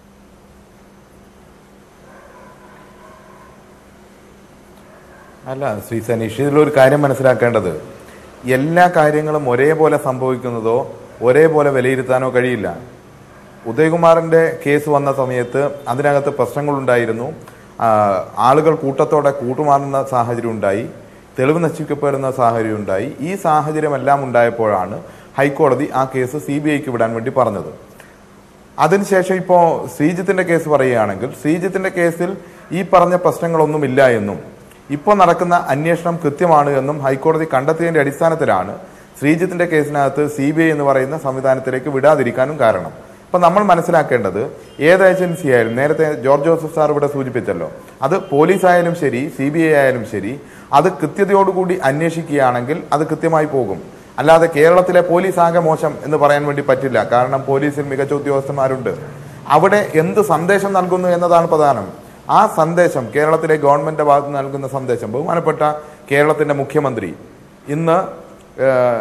അല്ല ശ്രീ സനീഷ് ഇതിലൊരു കാര്യം മനസ്സിലാക്കേണ്ടത് എല്ലാ കാര്യങ്ങളും ഒരേപോലെ സംഭവിക്കുന്നതോ ഒരേപോലെ വിലയിരുത്താനോ കഴിയില്ല ഉദയകുമാറിന്റെ കേസ് വന്ന സമയത്ത് അതിനകത്ത് പ്രശ്നങ്ങളുണ്ടായിരുന്നു ആ, ആളുകൾ കൂട്ടത്തോടെ കൂട്ടുമാറുന്ന സാഹചര്യം ഉണ്ടായി തെളിവ് നശിക്കപ്പെടുന്ന സാഹചര്യം ഉണ്ടായി ഈ സാഹചര്യമെല്ലാം ഉണ്ടായപ്പോഴാണ് ഹൈക്കോടതി ആ കേസ് സി ബി ഐക്ക് വിടാൻ വേണ്ടി പറഞ്ഞത് അതിനുശേഷം ഇപ്പോൾ ശ്രീജിത്തിന്റെ കേസ് പറയുകയാണെങ്കിൽ ശ്രീജിത്തിന്റെ കേസിൽ ഈ പറഞ്ഞ പ്രശ്നങ്ങളൊന്നുമില്ല എന്നും ഇപ്പോൾ നടക്കുന്ന അന്വേഷണം കൃത്യമാണ് എന്നും ഹൈക്കോടതി കണ്ടെത്തിയതിന്റെ അടിസ്ഥാനത്തിലാണ് ശ്രീജിത്തിന്റെ കേസിനകത്ത് സി ബി ഐ എന്ന് പറയുന്ന സംവിധാനത്തിലേക്ക് വിടാതിരിക്കാനും കാരണം അപ്പൊ നമ്മൾ മനസ്സിലാക്കേണ്ടത് ഏത് ഏജൻസി ആയാലും നേരത്തെ ജോർജ് ജോസഫ് സാർ ഇവിടെ സൂചിപ്പിച്ചല്ലോ അത് പോലീസ് ആയാലും ശരി സി ബി ഐ ആയാലും ശരി അത് കൃത്യതയോടുകൂടി അന്വേഷിക്കുകയാണെങ്കിൽ അത് കൃത്യമായി പോകും അല്ലാതെ കേരളത്തിലെ പോലീസ് ആകെ മോശം എന്ന് പറയാൻ വേണ്ടി പറ്റില്ല കാരണം പോലീസിൽ മികച്ച ഉദ്യോഗസ്ഥന്മാരുണ്ട് അവിടെ എന്ത് സന്ദേശം നൽകുന്നു എന്നതാണ് പ്രധാനം ആ സന്ദേശം കേരളത്തിലെ ഗവൺമെന്റ് ഭാഗത്ത് നിന്ന് നൽകുന്ന സന്ദേശം ബഹുമാനപ്പെട്ട കേരളത്തിന്റെ മുഖ്യമന്ത്രി ഇന്ന് ഏഹ്,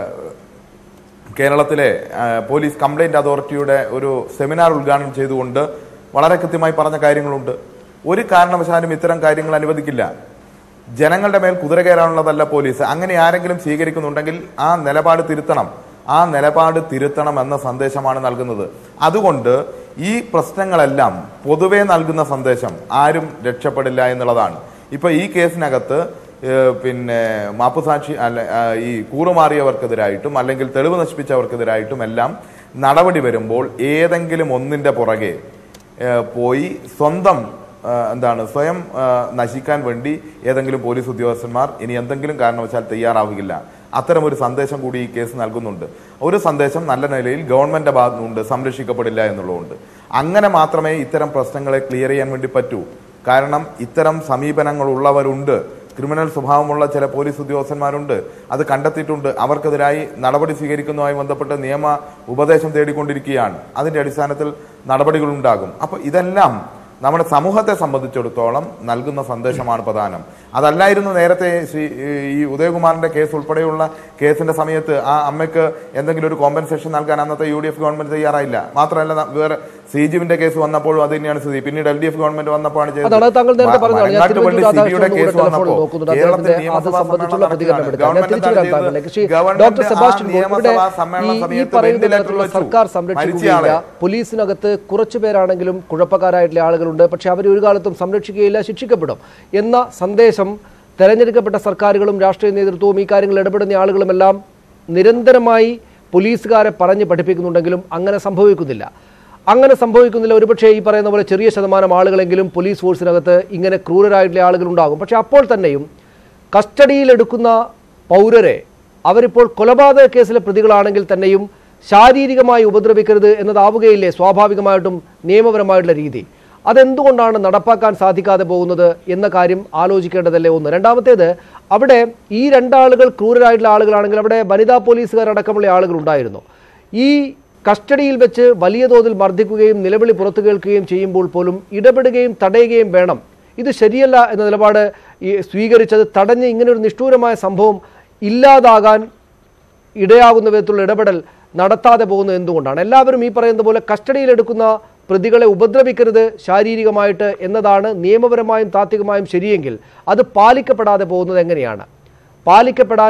കേരളത്തിലെ ആ, പോലീസ് കംപ്ലൈന്റ് അതോറിറ്റിയുടെ ഒരു സെമിനാർ ഉദ്ഘാടനം ചെയ്തുകൊണ്ട് വളരെ കൃത്യമായി പറഞ്ഞ കാര്യങ്ങളുണ്ട് ഒരു കാരണവശാലും ഇത്തരം കാര്യങ്ങൾ അനുവദിക്കില്ല ജനങ്ങളുടെ മേൽ കുതിര കയറാനുള്ളതല്ല പോലീസ് അങ്ങനെ ആരെങ്കിലും സ്വീകരിക്കുന്നുണ്ടെങ്കിൽ ആ നിലപാട് തിരുത്തണം ആ നിലപാട് തിരുത്തണം എന്ന സന്ദേശമാണ് നൽകുന്നത് അതുകൊണ്ട് ഈ പ്രശ്നങ്ങളെല്ലാം പൊതുവെ നൽകുന്ന സന്ദേശം ആരും രക്ഷപ്പെടില്ല എന്നുള്ളതാണ് ഇപ്പൊ ഈ കേസിനകത്ത് ഏഹ് പിന്നെ മാപ്പുസാക്ഷി അല്ല ആ, ഈ കൂറുമാറിയവർക്കെതിരായിട്ടും അല്ലെങ്കിൽ തെളിവ് നശിപ്പിച്ചവർക്കെതിരായിട്ടും എല്ലാം നടപടി വരുമ്പോൾ ഏതെങ്കിലും ഒന്നിന്റെ പുറകെ ഏഹ് പോയി സ്വന്തം ആ, എന്താണ് സ്വയം ആ, നശിക്കാൻ വേണ്ടി ഏതെങ്കിലും പോലീസ് ഉദ്യോഗസ്ഥന്മാർ ഇനി എന്തെങ്കിലും കാരണവശാൽ തയ്യാറാവുകയില്ല അത്തരം ഒരു സന്ദേശം കൂടി ഈ കേസ് നൽകുന്നുണ്ട് ഒരു സന്ദേശം നല്ല നിലയിൽ ഗവൺമെന്റ് ഭാഗത്തുനിന്നുണ്ട് സംരക്ഷിക്കപ്പെടില്ല എന്നുള്ളതുകൊണ്ട് അങ്ങനെ മാത്രമേ ഇത്തരം പ്രശ്നങ്ങളെ ക്ലിയർ ചെയ്യാൻ വേണ്ടി പറ്റൂ കാരണം ഇത്തരം സമീപനങ്ങൾ ഉള്ളവരുണ്ട് ക്രിമിനൽ സ്വഭാവമുള്ള ചില പോലീസ് ഉദ്യോഗസ്ഥന്മാരുണ്ട് അത് കണ്ടെത്തിയിട്ടുണ്ട് അവർക്കെതിരായി നടപടി സ്വീകരിക്കുന്നതുമായി ബന്ധപ്പെട്ട് നിയമ ഉപദേശം തേടിക്കൊണ്ടിരിക്കുകയാണ് അതിന്റെ അടിസ്ഥാനത്തിൽ നടപടികൾ ഉണ്ടാകും അപ്പൊ ഇതെല്ലാം നമ്മുടെ സമൂഹത്തെ സംബന്ധിച്ചിടത്തോളം നൽകുന്ന സന്ദേശമാണ് പ്രധാനം അതല്ലായിരുന്നു നേരത്തെ ശ്രീ ഈ ഉദയകുമാറിന്റെ കേസ് ഉൾപ്പെടെയുള്ള കേസിന്റെ സമയത്ത് ആ അമ്മയ്ക്ക് എന്തെങ്കിലും ഒരു കോമ്പൻസേഷൻ നൽകാൻ അന്നത്തെ യു ഡി എഫ് ഗവൺമെന്റ് തയ്യാറായില്ല മാത്രമല്ല ന- വേറെ ശ്രീജുവിന്റെ കേസ് വന്നപ്പോഴും അത് തന്നെയാണ് സ്ഥിതി പിന്നീട് എൽ ഡി എഫ് ഗവൺമെന്റ് വന്നപ്പോഴാണ് അതാണ് താങ്കൾ നേരത്തെ വ- പറഞ്ഞതാണ് ഞാൻ വയനാട്ട് പള്ളി തിരുവനന്തപുരം സിബിയുടെ രാധാകൃഷ്ണൻ കേസ് കൂടെ ടെലിഫോണിൽ വന്നപ്പോൾ നോക്കുന്നുണ്ട് കേരളത്തിൽ അദ്ദേഹത്തിന്റെ അത് നിയമസഭാ സംബന്ധിച്ചുള്ള സമ്മേളനം പ്രതികരണം എടുക്കാം ഞാൻ ഗവൺമെന്റ് തിരിച്ചു വരാം എന്താണ് താങ്കളിലേക്ക് ശ്രീ ഗവൺമെന്റ് ഡോക്ടർ ആ സെബാസ്റ്റ്യൻ ഇവിടെ നിയമസഭാ സമ്മേളന ഈ- ഈ സമയത്ത് പറയുന്ന വെന്റിലേറ്ററിൽ തരത്തിലുള്ള വെച്ചു. സർക്കാർ സംരക്ഷിക്കുകയില്ല മരിച്ചയാളെ. പോലീസിനകത്ത് കുറച്ചു പേരാണെങ്കിലും കുഴപ്പക്കാരായിട്ടുള്ള ആളുകളുണ്ട് പക്ഷെ അവർ ഒരു കാലത്തും സംരക്ഷിക്കുകയില്ല ശിക്ഷിക്കപ്പെടും എന്ന സന്ദേശം തെരഞ്ഞെടുക്കപ്പെട്ട സർക്കാരുകളും രാഷ്ട്രീയ നേതൃത്വവും ഈ കാര്യങ്ങളിൽ ഇടപെടുന്ന ആളുകളുമെല്ലാം നിരന്തരമായി പോലീസുകാരെ പറഞ്ഞ് പഠിപ്പിക്കുന്നുണ്ടെങ്കിലും അങ്ങനെ സംഭവിക്കുന്നില്ല അങ്ങനെ സംഭവിക്കുന്നില്ല ഒരുപക്ഷെ ഈ പറയുന്ന പോലെ ചെറിയ ശതമാനം ആളുകളെങ്കിലും പോലീസ് ഫോഴ്സിനകത്ത് ഇങ്ങനെ ക്രൂരരായിട്ടുള്ള ആളുകൾ ഉണ്ടാകും പക്ഷെ അപ്പോൾ തന്നെയും കസ്റ്റഡിയിലെടുക്കുന്ന പൗരരെ അവരിപ്പോൾ കൊലപാതക കേസിലെ പ്രതികളാണെങ്കിൽ തന്നെയും ശാരീരികമായി ഉപദ്രവിക്കരുത് എന്നതാവുകയില്ലേ സ്വാഭാവികമായിട്ടും നിയമപരമായിട്ടുള്ള രീതി അതെന്തുകൊണ്ടാണ് നടപ്പാക്കാൻ സാധിക്കാതെ പോകുന്നത് എന്ന കാര്യം ആലോചിക്കേണ്ടതല്ലേ ഒന്ന് രണ്ടാമത്തേത് അവിടെ ഈ രണ്ടാളുകൾ ക്രൂരരായിട്ടുള്ള ആളുകളാണെങ്കിൽ അവിടെ വനിതാ പോലീസുകാരടക്കമുള്ള ആളുകൾ ഉണ്ടായിരുന്നു ഈ കസ്റ്റഡിയിൽ വെച്ച് വലിയ തോതിൽ മർദ്ദിക്കുകയും നിലവിളി പുറത്തു കേൾക്കുകയും ചെയ്യുമ്പോൾ പോലും ഇടപെടുകയും തടയുകയും വേണം ഇത് ശരിയല്ല എന്ന നിലപാട് ഈ സ്വീകരിച്ചത് തടഞ്ഞ് ഇങ്ങനെ ഒരു നിഷ്ഠൂരമായ സംഭവം ഇല്ലാതാകാൻ ഇടയാകുന്ന വിധത്തിലുള്ള ഇടപെടൽ നടത്താതെ പോകുന്നത് എന്തുകൊണ്ടാണ് എല്ലാവരും ഈ പറയുന്ന പോലെ കസ്റ്റഡിയിലെടുക്കുന്ന പ്രതികളെ ഉപദ്രവിക്കരുത് ശാരീരികമായിട്ട് എന്നതാണ് നിയമപരമായും താത്വികമായും ശരിയെങ്കിൽ അത് പാലിക്കപ്പെടാതെ പോകുന്നത് എങ്ങനെയാണ് പാലിക്കപ്പെടാൻ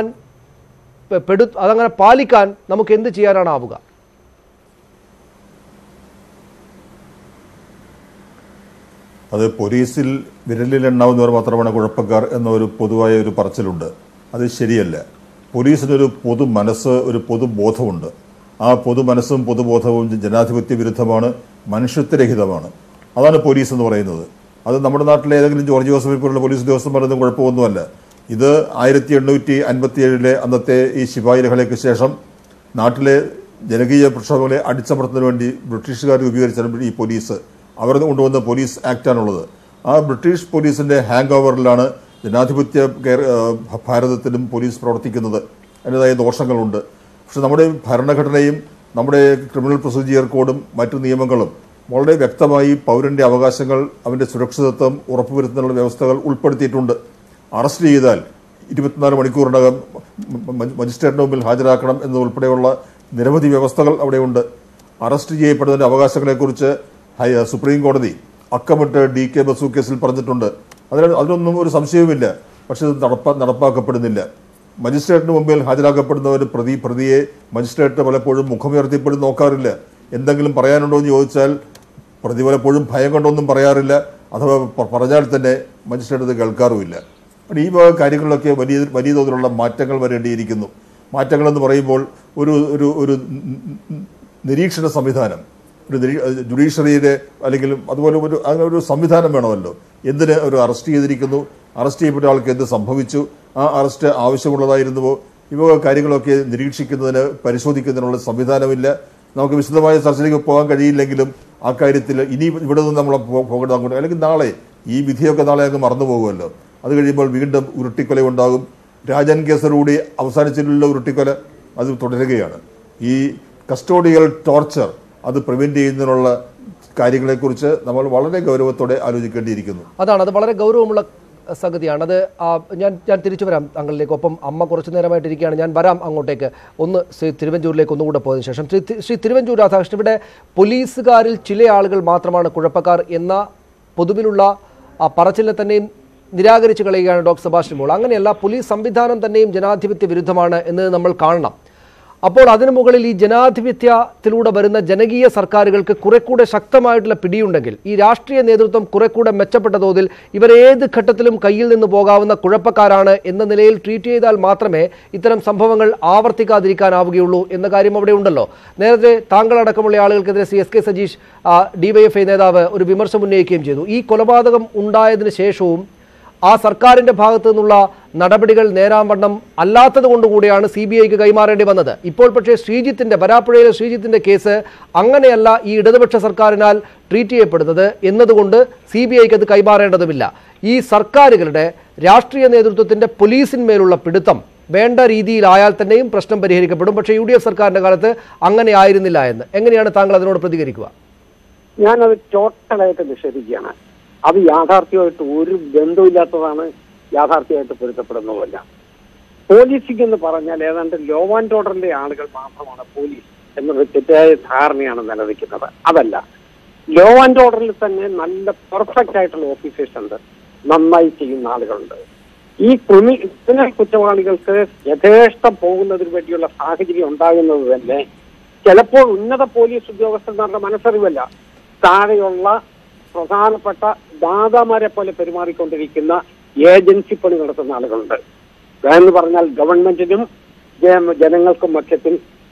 പെ- പെടു അതങ്ങനെ പാലിക്കാൻ നമുക്ക് എന്ത് ചെയ്യാനാണ് ആവുക അത് പോലീസിൽ വിരലിലെണ്ണാവുന്നവർ മാത്രമാണ് കുഴപ്പക്കാർ എന്ന ഒരു പൊതുവായ ഒരു പറച്ചിലുണ്ട് അത് ശരിയല്ല പോലീസിനൊരു പൊതു മനസ്സ് ഒരു പൊതുബോധമുണ്ട് ആ പൊതു മനസ്സും പൊതുബോധവും ജനാധിപത്യ വിരുദ്ധമാണ് മനുഷ്യത്വരഹിതമാണ് അതാണ് പോലീസ് എന്ന് പറയുന്നത് അത് നമ്മുടെ നാട്ടിലെ ഏതെങ്കിലും ജോർജ് ജോസഫിൽ പോലുള്ള പോലീസ് ഉദ്യോഗസ്ഥന്മാരൊന്നും കുഴപ്പമൊന്നുമല്ല ഇത് ആയിരത്തി എണ്ണൂറ്റി അൻപത്തി ഏഴിലെ അന്നത്തെ ഈ ശിപായി ലഹളയ്ക്ക് ശേഷം നാട്ടിലെ ജനകീയ പ്രക്ഷോഭങ്ങളെ അടിച്ചമർത്തുന്നതിന് വേണ്ടി ബ്രിട്ടീഷുകാർ രൂപീകരിച്ചാണ് ഈ പോലീസ് അവർ കൊണ്ടുവന്ന പോലീസ് ആക്ടാണുള്ളത് ആ ബ്രിട്ടീഷ് പോലീസിന്റെ ഹാങ് ഓവറിലാണ് ജനാധിപത്യ കേര- ആ, ഭാരതത്തിലും പോലീസ് പ്രവർത്തിക്കുന്നത് അതിൻ്റെതായ ദോഷങ്ങളുണ്ട് പക്ഷെ നമ്മുടെ ഭരണഘടനയും നമ്മുടെ ക്രിമിനൽ പ്രൊസീജിയർ കോഡും മറ്റു നിയമങ്ങളും വളരെ വ്യക്തമായി പൗരന്റെ അവകാശങ്ങൾ അവന്റെ സുരക്ഷിതത്വം ഉറപ്പുവരുത്തുന്നതിനുള്ള വ്യവസ്ഥകൾ ഉൾപ്പെടുത്തിയിട്ടുണ്ട് അറസ്റ്റ് ചെയ്താൽ ഇരുപത്തിനാല് മണിക്കൂറിനകം മ- മ- മജിസ്ട്രേറ്റിന് മുമ്പിൽ ഹാജരാക്കണം എന്നതുൾപ്പെടെയുള്ള നിരവധി വ്യവസ്ഥകൾ അവിടെയുണ്ട് അറസ്റ്റ് ചെയ്യപ്പെടുന്നതിന്റെ അവകാശങ്ങളെക്കുറിച്ച് ഹൈ- സുപ്രീം കോടതി അക്കമിട്ട് ഡി കെ ബസു കേസിൽ പറഞ്ഞിട്ടുണ്ട് അതിന് അതിനൊന്നും ഒരു സംശയവുമില്ല പക്ഷെ ഇത് നടപ്പാ നടപ്പാക്കപ്പെടുന്നില്ല മജിസ്ട്രേറ്റിന് മുമ്പിൽ ഹാജരാക്കപ്പെടുന്ന ഒരു പ്രതി പ്രതിയെ മജിസ്ട്രേറ്റ് പലപ്പോഴും മുഖമുയർത്തിപ്പോഴും നോക്കാറില്ല എന്തെങ്കിലും പറയാനുണ്ടോ എന്ന് ചോദിച്ചാൽ പ്രതി പലപ്പോഴും ഭയം കൊണ്ടൊന്നും പറയാറില്ല അഥവാ പ- പറഞ്ഞാൽ തന്നെ മജിസ്ട്രേറ്റ് അത് കേൾക്കാറുമില്ല അപ്പോൾ ഈ വക കാര്യങ്ങളിലൊക്കെ വലിയ വലിയ തോതിലുള്ള മാറ്റങ്ങൾ വരേണ്ടിയിരിക്കുന്നു മാറ്റങ്ങളെന്ന് പറയുമ്പോൾ ഒരു ഒരു ഒരു നിരീക്ഷണ സംവിധാനം ഒരു നിരീ- ജുഡീഷ്യറിയുടെ അല്ലെങ്കിൽ അതുപോലെ ഒരു അങ്ങനെ ഒരു സംവിധാനം വേണമല്ലോ എന്തിന് ഒരു അറസ്റ്റ് ചെയ്തിരിക്കുന്നു അറസ്റ്റ് ചെയ്യപ്പെട്ട ആൾക്ക് എന്ത് സംഭവിച്ചു ആ അറസ്റ്റ് ആവശ്യമുള്ളതായിരുന്നുവോ ഇവ കാര്യങ്ങളൊക്കെ നിരീക്ഷിക്കുന്നതിന് പരിശോധിക്കുന്നതിനുള്ള സംവിധാനമില്ല നമുക്ക് വിശദമായ ചർച്ചയിലേക്ക് പോകാൻ കഴിയില്ലെങ്കിലും ആ കാര്യത്തിൽ ഇനി ഇവിടെ നിന്ന് നമ്മൾ പോ- പോകേണ്ടത് അങ്ങോട്ട് അല്ലെങ്കിൽ നാളെ ഈ വിധിയൊക്കെ നാളെ അങ്ങ് മറന്നു പോകുമല്ലോ അത് കഴിയുമ്പോൾ വീണ്ടും ഉരുട്ടിക്കൊല ഉണ്ടാകും രാജൻ കേസറുകൂടി അവസാനിച്ചിട്ടുള്ള ഉരുട്ടിക്കൊല അത് തുടരുകയാണ് ഈ കസ്റ്റോഡിയൽ ടോർച്ചർ അത് പ്രിവെന്റ് ചെയ്യുന്നതിനുള്ള കാര്യങ്ങളെക്കുറിച്ച് നമ്മൾ വളരെ ഗൗരവത്തോടെ ആലോചിക്കേണ്ടിയിരിക്കുന്നു അതാണ് അത് വളരെ ഗൗരവമുള്ള സംഗതിയാണ് അത് ആ, ഞാൻ ഞാൻ തിരിച്ചു വരാം താങ്കളിലേക്ക് ഒപ്പം അമ്മ കുറച്ചു നേരമായിട്ടിരിക്കുകയാണ് ഞാൻ വരാം അങ്ങോട്ടേക്ക് ഒന്ന് ശ്രീ തിരുവഞ്ചൂരിലേക്ക് ഒന്നുകൂടെ പോയതിനു ശേഷം ശ്രീ തി- ശ്രീ തിരുവഞ്ചൂർ രാധാകൃഷ്ണൻ ഇവിടെ പോലീസുകാരിൽ ചില ആളുകൾ മാത്രമാണ് കുഴപ്പക്കാർ എന്ന പൊതുവിലുള്ള ആ പറച്ചിലിനെ തന്നെയും നിരാകരിച്ചു കളയുകയാണ് ഡോക്ടർ സെബാസ്റ്റ്യൻ പോൾ അങ്ങനെയല്ല പോലീസ് സംവിധാനം തന്നെയും ജനാധിപത്യ വിരുദ്ധമാണ് എന്ന് നമ്മൾ കാണണം അപ്പോൾ അതിനു മുകളിൽ ഈ ജനാധിപത്യത്തിലൂടെ വരുന്ന ജനകീയ സർക്കാരുകൾക്ക് കുറെ കൂടെ ശക്തമായിട്ടുള്ള പിടിയുണ്ടെങ്കിൽ ഈ രാഷ്ട്രീയ നേതൃത്വം കുറെ കൂടെ മെച്ചപ്പെട്ട തോതിൽ ഇവർ ഏത് ഘട്ടത്തിലും കയ്യിൽ നിന്ന് പോകാവുന്ന കുഴപ്പക്കാരാണ് എന്ന നിലയിൽ ട്രീറ്റ് ചെയ്താൽ മാത്രമേ ഇത്തരം സംഭവങ്ങൾ ആവർത്തിക്കാതിരിക്കാനാവുകയുള്ളൂ എന്ന കാര്യം അവിടെ ഉണ്ടല്ലോ നേരത്തെ താങ്കളടക്കമുള്ള ആളുകൾക്കെതിരെ C S K Sajeesh DYFI നേതാവ് ഒരു വിമർശനം ഉന്നയിക്കുകയും ചെയ്തു ഈ കൊലപാതകം ഉണ്ടായതിനു ശേഷവും ആ സർക്കാരിന്റെ ഭാഗത്തു നിന്നുള്ള നടപടികൾ നേരാവണ്ണം അല്ലാത്തത് കൊണ്ടുകൂടിയാണ് സി ബി ഐക്ക് കൈമാറേണ്ടി വന്നത് ഇപ്പോൾ പക്ഷേ ശ്രീജിത്തിന്റെ വരാപ്പുഴയിലെ ശ്രീജിത്തിന്റെ കേസ് അങ്ങനെയല്ല ഈ ഇടതുപക്ഷ സർക്കാരിനാൽ ട്രീറ്റ് ചെയ്യപ്പെടുന്നത് എന്നതുകൊണ്ട് സി ബി ഐക്ക് അത് കൈമാറേണ്ടതുമില്ല ഈ സർക്കാരുകളുടെ രാഷ്ട്രീയ നേതൃത്വത്തിന്റെ പോലീസിന്മേലുള്ള പിടുത്തം വേണ്ട രീതിയിലായാൽ തന്നെയും പ്രശ്നം പരിഹരിക്കപ്പെടും പക്ഷേ യു ഡി എഫ് സർക്കാരിന്റെ കാലത്ത് അങ്ങനെ ആയിരുന്നില്ല എന്ന് എങ്ങനെയാണ് താങ്കൾ അതിനോട് പ്രതികരിക്കുക ഞാനത് ടോട്ടലായിട്ട് നിഷേധിക്കുകയാണ് അത് യാഥാർത്ഥ്യമായിട്ട് ഒരു ബന്ധമില്ലാത്തതാണ് യാഥാർത്ഥ്യമായിട്ട് പൊരുത്തപ്പെടുന്നതല്ല പോലീസിംഗ് എന്ന് പറഞ്ഞാൽ ഏതാണ്ട് ലോ ആൻഡ് ഓർഡറിന്റെ ആളുകൾ മാത്രമാണ് പോലീസ് എന്നൊരു തെറ്റായ ധാരണയാണ് നിലനിൽക്കുന്നത് അതല്ല ലോ ആൻഡ് ഓർഡറിൽ തന്നെ നല്ല പെർഫെക്റ്റ് ആയിട്ടുള്ള ഓഫീസേഴ്സ് ഉണ്ട് നന്നായി ചെയ്യുന്ന ആളുകളുണ്ട് ഈ ക്രിമിനൽ കുറ്റവാളികൾക്ക് യഥേഷ്ടം പോകുന്നതിന് വേണ്ടിയുള്ള സാഹചര്യം ഉണ്ടാകുന്നത് തന്നെ ചിലപ്പോൾ ഉന്നത പോലീസ് ഉദ്യോഗസ്ഥന്മാരുടെ മനസ്സറിവല്ല താഴെയുള്ള പ്രധാനപ്പെട്ട ദാതാമാരെ പോലെ പെരുമാറിക്കൊണ്ടിരിക്കുന്ന ഏജൻസി പണി നടത്തുന്ന ആളുകളുണ്ട് എന്ന് പറഞ്ഞാൽ ഗവൺമെന്റിനും ജന- ജനങ്ങൾക്കും മധ്യത്തിൽ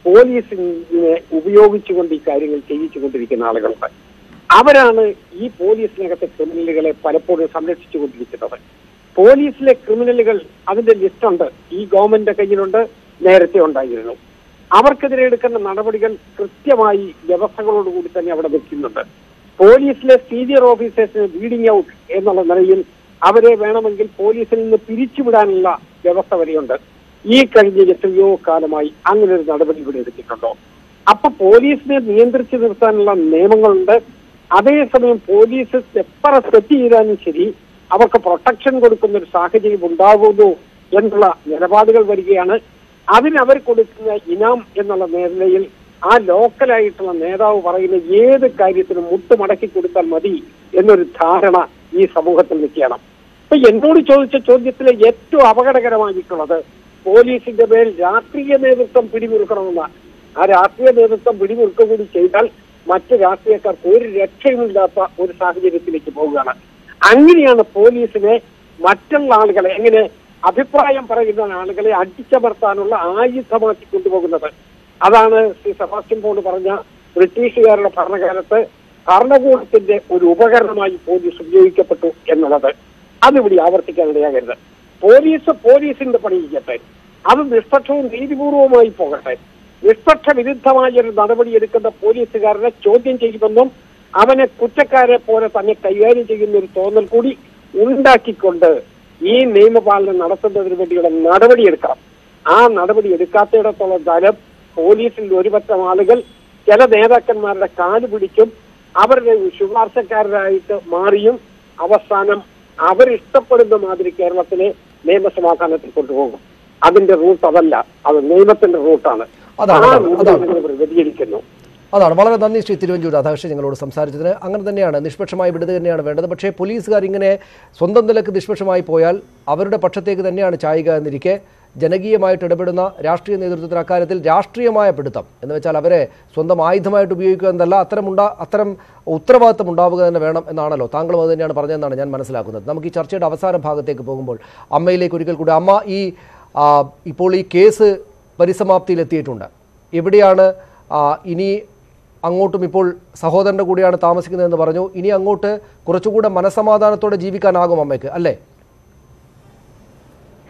പോലീസിനെ ഉപയോഗിച്ചുകൊണ്ട് ഈ കാര്യങ്ങൾ ചെയ്യിച്ചുകൊണ്ടിരിക്കുന്ന ആളുകളുണ്ട് അവരാണ് ഈ പോലീസിനകത്തെ ക്രിമിനലുകളെ പലപ്പോഴും സംരക്ഷിച്ചുകൊണ്ടിരിക്കുന്നത് പോലീസിലെ ക്രിമിനലുകൾ അതിന്റെ ലിസ്റ്റുണ്ട് ഈ ഗവൺമെന്റിന്റെ കയ്യിലുണ്ട് നേരത്തെ ഉണ്ടായിരുന്നു അവർക്കെതിരെ എടുക്കുന്ന നടപടികൾ കൃത്യമായി വ്യവസ്ഥകളോടുകൂടി തന്നെ അവിടെ വെക്കുന്നുണ്ട് പോലീസിലെ സീനിയർ ഓഫീസേഴ്സിന് ബീഡിംഗ് ഔട്ട് എന്നുള്ള നിലയിൽ അവരെ വേണമെങ്കിൽ പോലീസിൽ നിന്ന് പിരിച്ചുവിടാനുള്ള വ്യവസ്ഥ വരെയുണ്ട് ഈ കഴിഞ്ഞ എത്രയോ കാലമായി അങ്ങനെ ഒരു നടപടി ഇവിടെ എടുത്തിട്ടുണ്ടോ അപ്പൊ പോലീസിനെ നിയന്ത്രിച്ചു നിർത്താനുള്ള നിയമങ്ങളുണ്ട് അതേസമയം പോലീസ് എത്ര തെറ്റ് ചെയ്താലും ശരി അവർക്ക് പ്രൊട്ടക്ഷൻ കൊടുക്കുന്ന ഒരു സാഹചര്യം ഉണ്ടാകുന്നു എന്നുള്ള നിലപാടുകൾ വരികയാണ് അതിന് അവർ കൊടുക്കുന്ന ഇനാം എന്നുള്ള നിലയിൽ ആ ലോക്കലായിട്ടുള്ള നേതാവ് പറയുന്ന ഏത് കാര്യത്തിനും മുട്ടുമടക്കി കൊടുത്താൽ മതി എന്നൊരു ധാരണ ഈ സമൂഹത്തിൽ നിൽക്കണം അപ്പൊ എന്നോട് ചോദിച്ച ചോദ്യത്തിലെ ഏറ്റവും അപകടകരമായിട്ടുള്ളത് പോലീസിന്റെ മേൽ രാഷ്ട്രീയ നേതൃത്വം പിടിമുറുക്കണമെന്നാണ് ആ രാഷ്ട്രീയ നേതൃത്വം പിടിമുറുക്കുക കൂടി ചെയ്താൽ മറ്റ് രാഷ്ട്രീയക്കാർക്ക് ഒരു രക്ഷയുമില്ലാത്ത ഒരു സാഹചര്യത്തിലേക്ക് പോവുകയാണ് അങ്ങനെയാണ് പോലീസിനെ മറ്റുള്ള ആളുകളെ എങ്ങനെ അഭിപ്രായം പറയുന്ന ആളുകളെ അടിച്ചമർത്താനുള്ള ആയുധമാക്കി കൊണ്ടുപോകുന്നത് അതാണ് ശ്രീ സെബാസ്റ്റ്യൻ പോൾ പറഞ്ഞ ബ്രിട്ടീഷുകാരുടെ ഭരണകാലത്ത് ഭരണകൂടത്തിന്റെ ഒരു ഉപകരണമായി പോലീസ് ഉപയോഗിക്കപ്പെട്ടു എന്നുള്ളത് അതിവിടെ ആവർത്തിക്കാൻ ഇടയാകരുത് പോലീസ് പോലീസിന്റെ പണി ചെയ്യട്ടെ അത് നിഷ്പക്ഷവും നീതിപൂർവമായി പോകട്ടെ നിഷ്പക്ഷ വിരുദ്ധമായ ഒരു നടപടി എടുക്കുന്ന പോലീസുകാരനെ ചോദ്യം ചെയ്യുമെന്നും അവനെ കുറ്റക്കാരെ പോലെ തന്നെ കൈകാര്യം ചെയ്യുന്ന ഒരു തോന്നൽ കൂടി ഉണ്ടാക്കിക്കൊണ്ട് ഈ നിയമപാലനം നടത്തുന്നതിന് വേണ്ടിയുള്ള നടപടിയെടുക്കണം ആ നടപടി എടുക്കാത്തിടത്തോളം കാലം പോലീസിൽ ഒരുപറ്റം ആളുകൾ ചില നേതാക്കന്മാരുടെ കാല് പിടിക്കും അവരുടെ ശുപാർശക്കാരായിട്ട് മാറിയും അവസാനം അവരിഷ്ടപ്പെടുന്ന മാതിരി കേരളത്തിലെ നിയമസമാധാനത്തിൽ കൊണ്ടുപോകും അതിന്റെ റൂട്ട് അതല്ല അത് നിയമത്തിന്റെ റൂട്ടാണ് അതാണ്, ആ അതാണ്, റൂട്ടിൽ അതാണ്. നിങ്ങൾ വ്യതിചലിക്കുന്നു അതാണ് വളരെ നന്ദി ശ്രീ തിരുവഞ്ചൂർ രാധാകൃഷ്ണൻ ഞങ്ങളോട് സംസാരിച്ചതിന് അങ്ങനെ തന്നെയാണ് നിഷ്പക്ഷമായി വിടുക തന്നെയാണ് വേണ്ടത് പക്ഷേ പോലീസുകാർ ഇങ്ങനെ സ്വന്തം നിലക്ക് നിഷ്പക്ഷമായി പോയാൽ അവരുടെ പക്ഷത്തേക്ക് തന്നെയാണ് ചായുക എന്നിരിക്കെ ജനകീയമായിട്ട് ഇടപെടുന്ന രാഷ്ട്രീയ നേതൃത്വത്തിന് അക്കാര്യത്തിൽ രാഷ്ട്രീയമായ പിടുത്തം എന്ന് വെച്ചാൽ അവരെ സ്വന്തം ആയുധമായിട്ട് ഉപയോഗിക്കുക എന്നല്ല അത്തരം ഉണ്ടാ അത്തരം ഉത്തരവാദിത്തം ഉണ്ടാവുക തന്നെ വേണം എന്നാണല്ലോ താങ്കളും അത് തന്നെയാണ് പറഞ്ഞതെന്നാണ് ഞാൻ മനസ്സിലാക്കുന്നത് നമുക്ക് ഈ ചർച്ചയുടെ അവസാന ഭാഗത്തേക്ക് പോകുമ്പോൾ അമ്മയിലേക്ക് ഒരിക്കൽ കൂടി അമ്മ ഈ ആ, ഇപ്പോൾ ഈ കേസ് പരിസമാപ്തിയിലെത്തിയിട്ടുണ്ട് എവിടെയാണ് ആ, ഇനി അങ്ങോട്ടും ഇപ്പോൾ സഹോദരൻ്റെ കൂടെയാണ് താമസിക്കുന്നതെന്ന് പറഞ്ഞു ഇനി അങ്ങോട്ട് കുറച്ചുകൂടെ മനസമാധാനത്തോടെ ജീവിക്കാനാകും അമ്മയ്ക്ക് അല്ലേ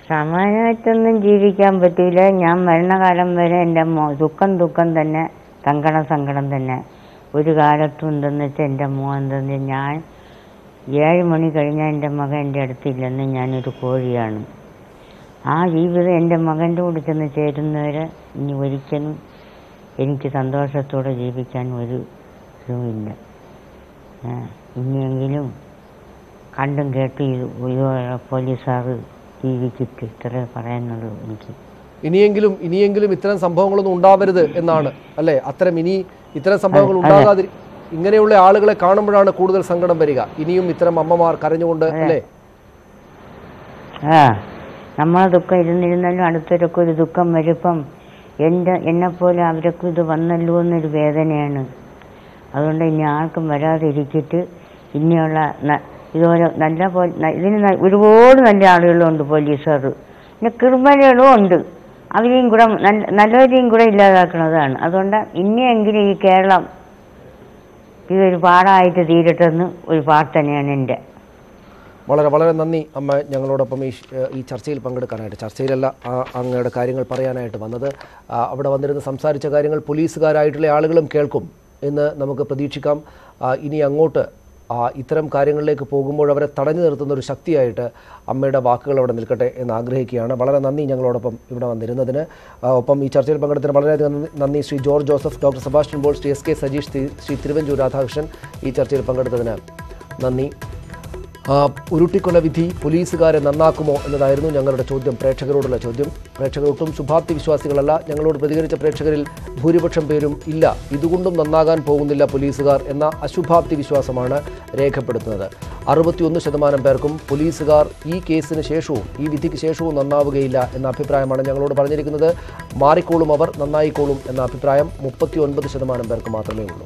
സമാനമായിട്ടൊന്നും ജീവിക്കാൻ പറ്റൂല ഞാൻ മരണകാലം വരെ എൻ്റെ മോ ദുഃഖം ദുഃഖം തന്നെ സങ്കടം സങ്കടം തന്നെ ഒരു കാലത്തും എന്തെന്ന് വെച്ചാൽ എൻ്റെ മോൻ എന്തെന്ന് ഞാൻ ഏഴ് മണി കഴിഞ്ഞാൽ എൻ്റെ മകൻ എൻ്റെ അടുത്തില്ലെന്ന് ഞാനൊരു കോഴിയാണ് ആ ജീവിതം എൻ്റെ മകൻ്റെ കൂടെ ചെന്ന് ചേരുന്നവരെ ഇനി ഒരിക്കലും എനിക്ക് സന്തോഷത്തോടെ ജീവിക്കാൻ ഒരു ഇതുമില്ല ഏ, ഇനിയെങ്കിലും കണ്ടും കേട്ടും ഇത് ഇതുപോലെ പോലീസുകാർ ജീവിച്ചിട്ട് ഇത്രേ പറയാനുള്ളൂ എനിക്ക് ഇനിയെങ്കിലും ഇനിയെങ്കിലും ഇത്തരം സംഭവങ്ങളൊന്നും ഉണ്ടാവരുത് എന്നാണ് അല്ലേ അത്തരം ഇനി ഇത്തരം സംഭവങ്ങൾ അതെ. ഉണ്ടാകാതിരി ഇങ്ങനെയുള്ള ആളുകളെ കാണുമ്പോഴാണ് കൂടുതൽ സങ്കടം വരിക ഇനിയും ഇത്തരം അമ്മമാർ കരഞ്ഞുകൊണ്ട് അല്ലേ ആ നമ്മളെ ദുഃഖം ഇരുന്നിരുന്നാലും അടുത്തൊരൊക്കെ ഒരു ദുഃഖം വരുമ്പം എൻ്റെ എന്നെപ്പോലെ അവരൊക്കെ ഇത് വന്നല്ലോ എന്നൊരു വേദനയാണ് അതുകൊണ്ട് ഇനി ആർക്കും വരാതിരിച്ചിട്ട് ഇനിയുള്ള ന- ഇതുപോലെ നല്ല പോ ന- ഇതിന് ന- ഒരുപാട് നല്ല ആളുകളുണ്ട് പോലീസുകാർ പിന്നെ ക്രിമിനലുകളും ഉണ്ട് അവരെയും കൂടെ നല്ല നല്ലവരെയും കൂടെ ഇല്ലാതാക്കുന്നതാണ് അതുകൊണ്ട് ഇനിയെങ്കിലും ഈ കേരളം ഇതൊരു പാടായിട്ട് തീരട്ടെന്ന് ഒരു പ്രാർത്ഥനയാണ് എൻ്റെ വളരെ വളരെ നന്ദി അമ്മ ഞങ്ങളോടൊപ്പം ഈ ഷ്- ഈ ചർച്ചയിൽ പങ്കെടുക്കാനായിട്ട് ചർച്ചയിലല്ല ആ, അങ്ങയുടെ കാര്യങ്ങൾ പറയാനായിട്ട് വന്നത് ആ, അവിടെ വന്നിരുന്ന് സംസാരിച്ച കാര്യങ്ങൾ പോലീസുകാരായിട്ടുള്ള ആളുകളും കേൾക്കും എന്ന് നമുക്ക് പ്രതീക്ഷിക്കാം ആ, ഇനി അങ്ങോട്ട് ആ, ഇത്തരം കാര്യങ്ങളിലേക്ക് പോകുമ്പോൾ അവരെ തടഞ്ഞു നിർത്തുന്ന ഒരു ശക്തിയായിട്ട് അമ്മയുടെ വാക്കുകൾ അവിടെ നിൽക്കട്ടെ എന്ന് ആഗ്രഹിക്കുകയാണ് വളരെ നന്ദി ഞങ്ങളോടൊപ്പം ഇവിടെ വന്നിരുന്നതിന് ആ, ഒപ്പം ഈ ചർച്ചയിൽ പങ്കെടുത്തതിന് വളരെയധികം നന്ദി- നന്ദി Shri George Joseph doctor Sebastian Paul Shri S K Sajeesh Shri- Shri Thiruvanchoor Radhakrishnan ഈ ചർച്ചയിൽ പങ്കെടുത്തതിന് നന്ദി ആ, ഉരുട്ടിക്കൊല വിധി പോലീസുകാരെ നന്നാക്കുമോ എന്നതായിരുന്നു ഞങ്ങളുടെ ചോദ്യം പ്രേക്ഷകരോടുള്ള ചോദ്യം പ്രേക്ഷകർ ഒട്ടും ശുഭാപ്തി വിശ്വാസികളല്ല ഞങ്ങളോട് പ്രതികരിച്ച പ്രേക്ഷകരിൽ ഭൂരിപക്ഷം പേരും ഇല്ല ഇതുകൊണ്ടും നന്നാകാൻ പോകുന്നില്ല പോലീസുകാർ എന്ന അശുഭാപ്തി വിശ്വാസമാണ് രേഖപ്പെടുത്തുന്നത് അറുപത്തിയൊന്ന് ശതമാനം പേർക്കും പോലീസുകാർ ഈ കേസിന് ശേഷവും ഈ വിധിക്ക് ശേഷവും നന്നാവുകയില്ല എന്ന അഭിപ്രായമാണ് ഞങ്ങളോട് പറഞ്ഞിരിക്കുന്നത് മാറിക്കോളും അവർ നന്നായിക്കോളും എന്ന അഭിപ്രായം മുപ്പത്തി ഒൻപത് ശതമാനം പേർക്ക് മാത്രമേ ഉള്ളൂ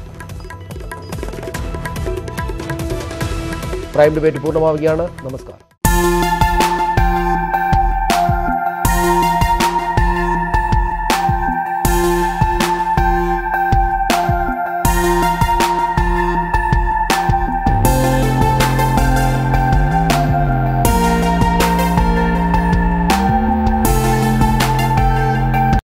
പ്രൈം ഡിബേറ്റ് പൂർണ്ണമാവുകയാണ് നമസ്കാരം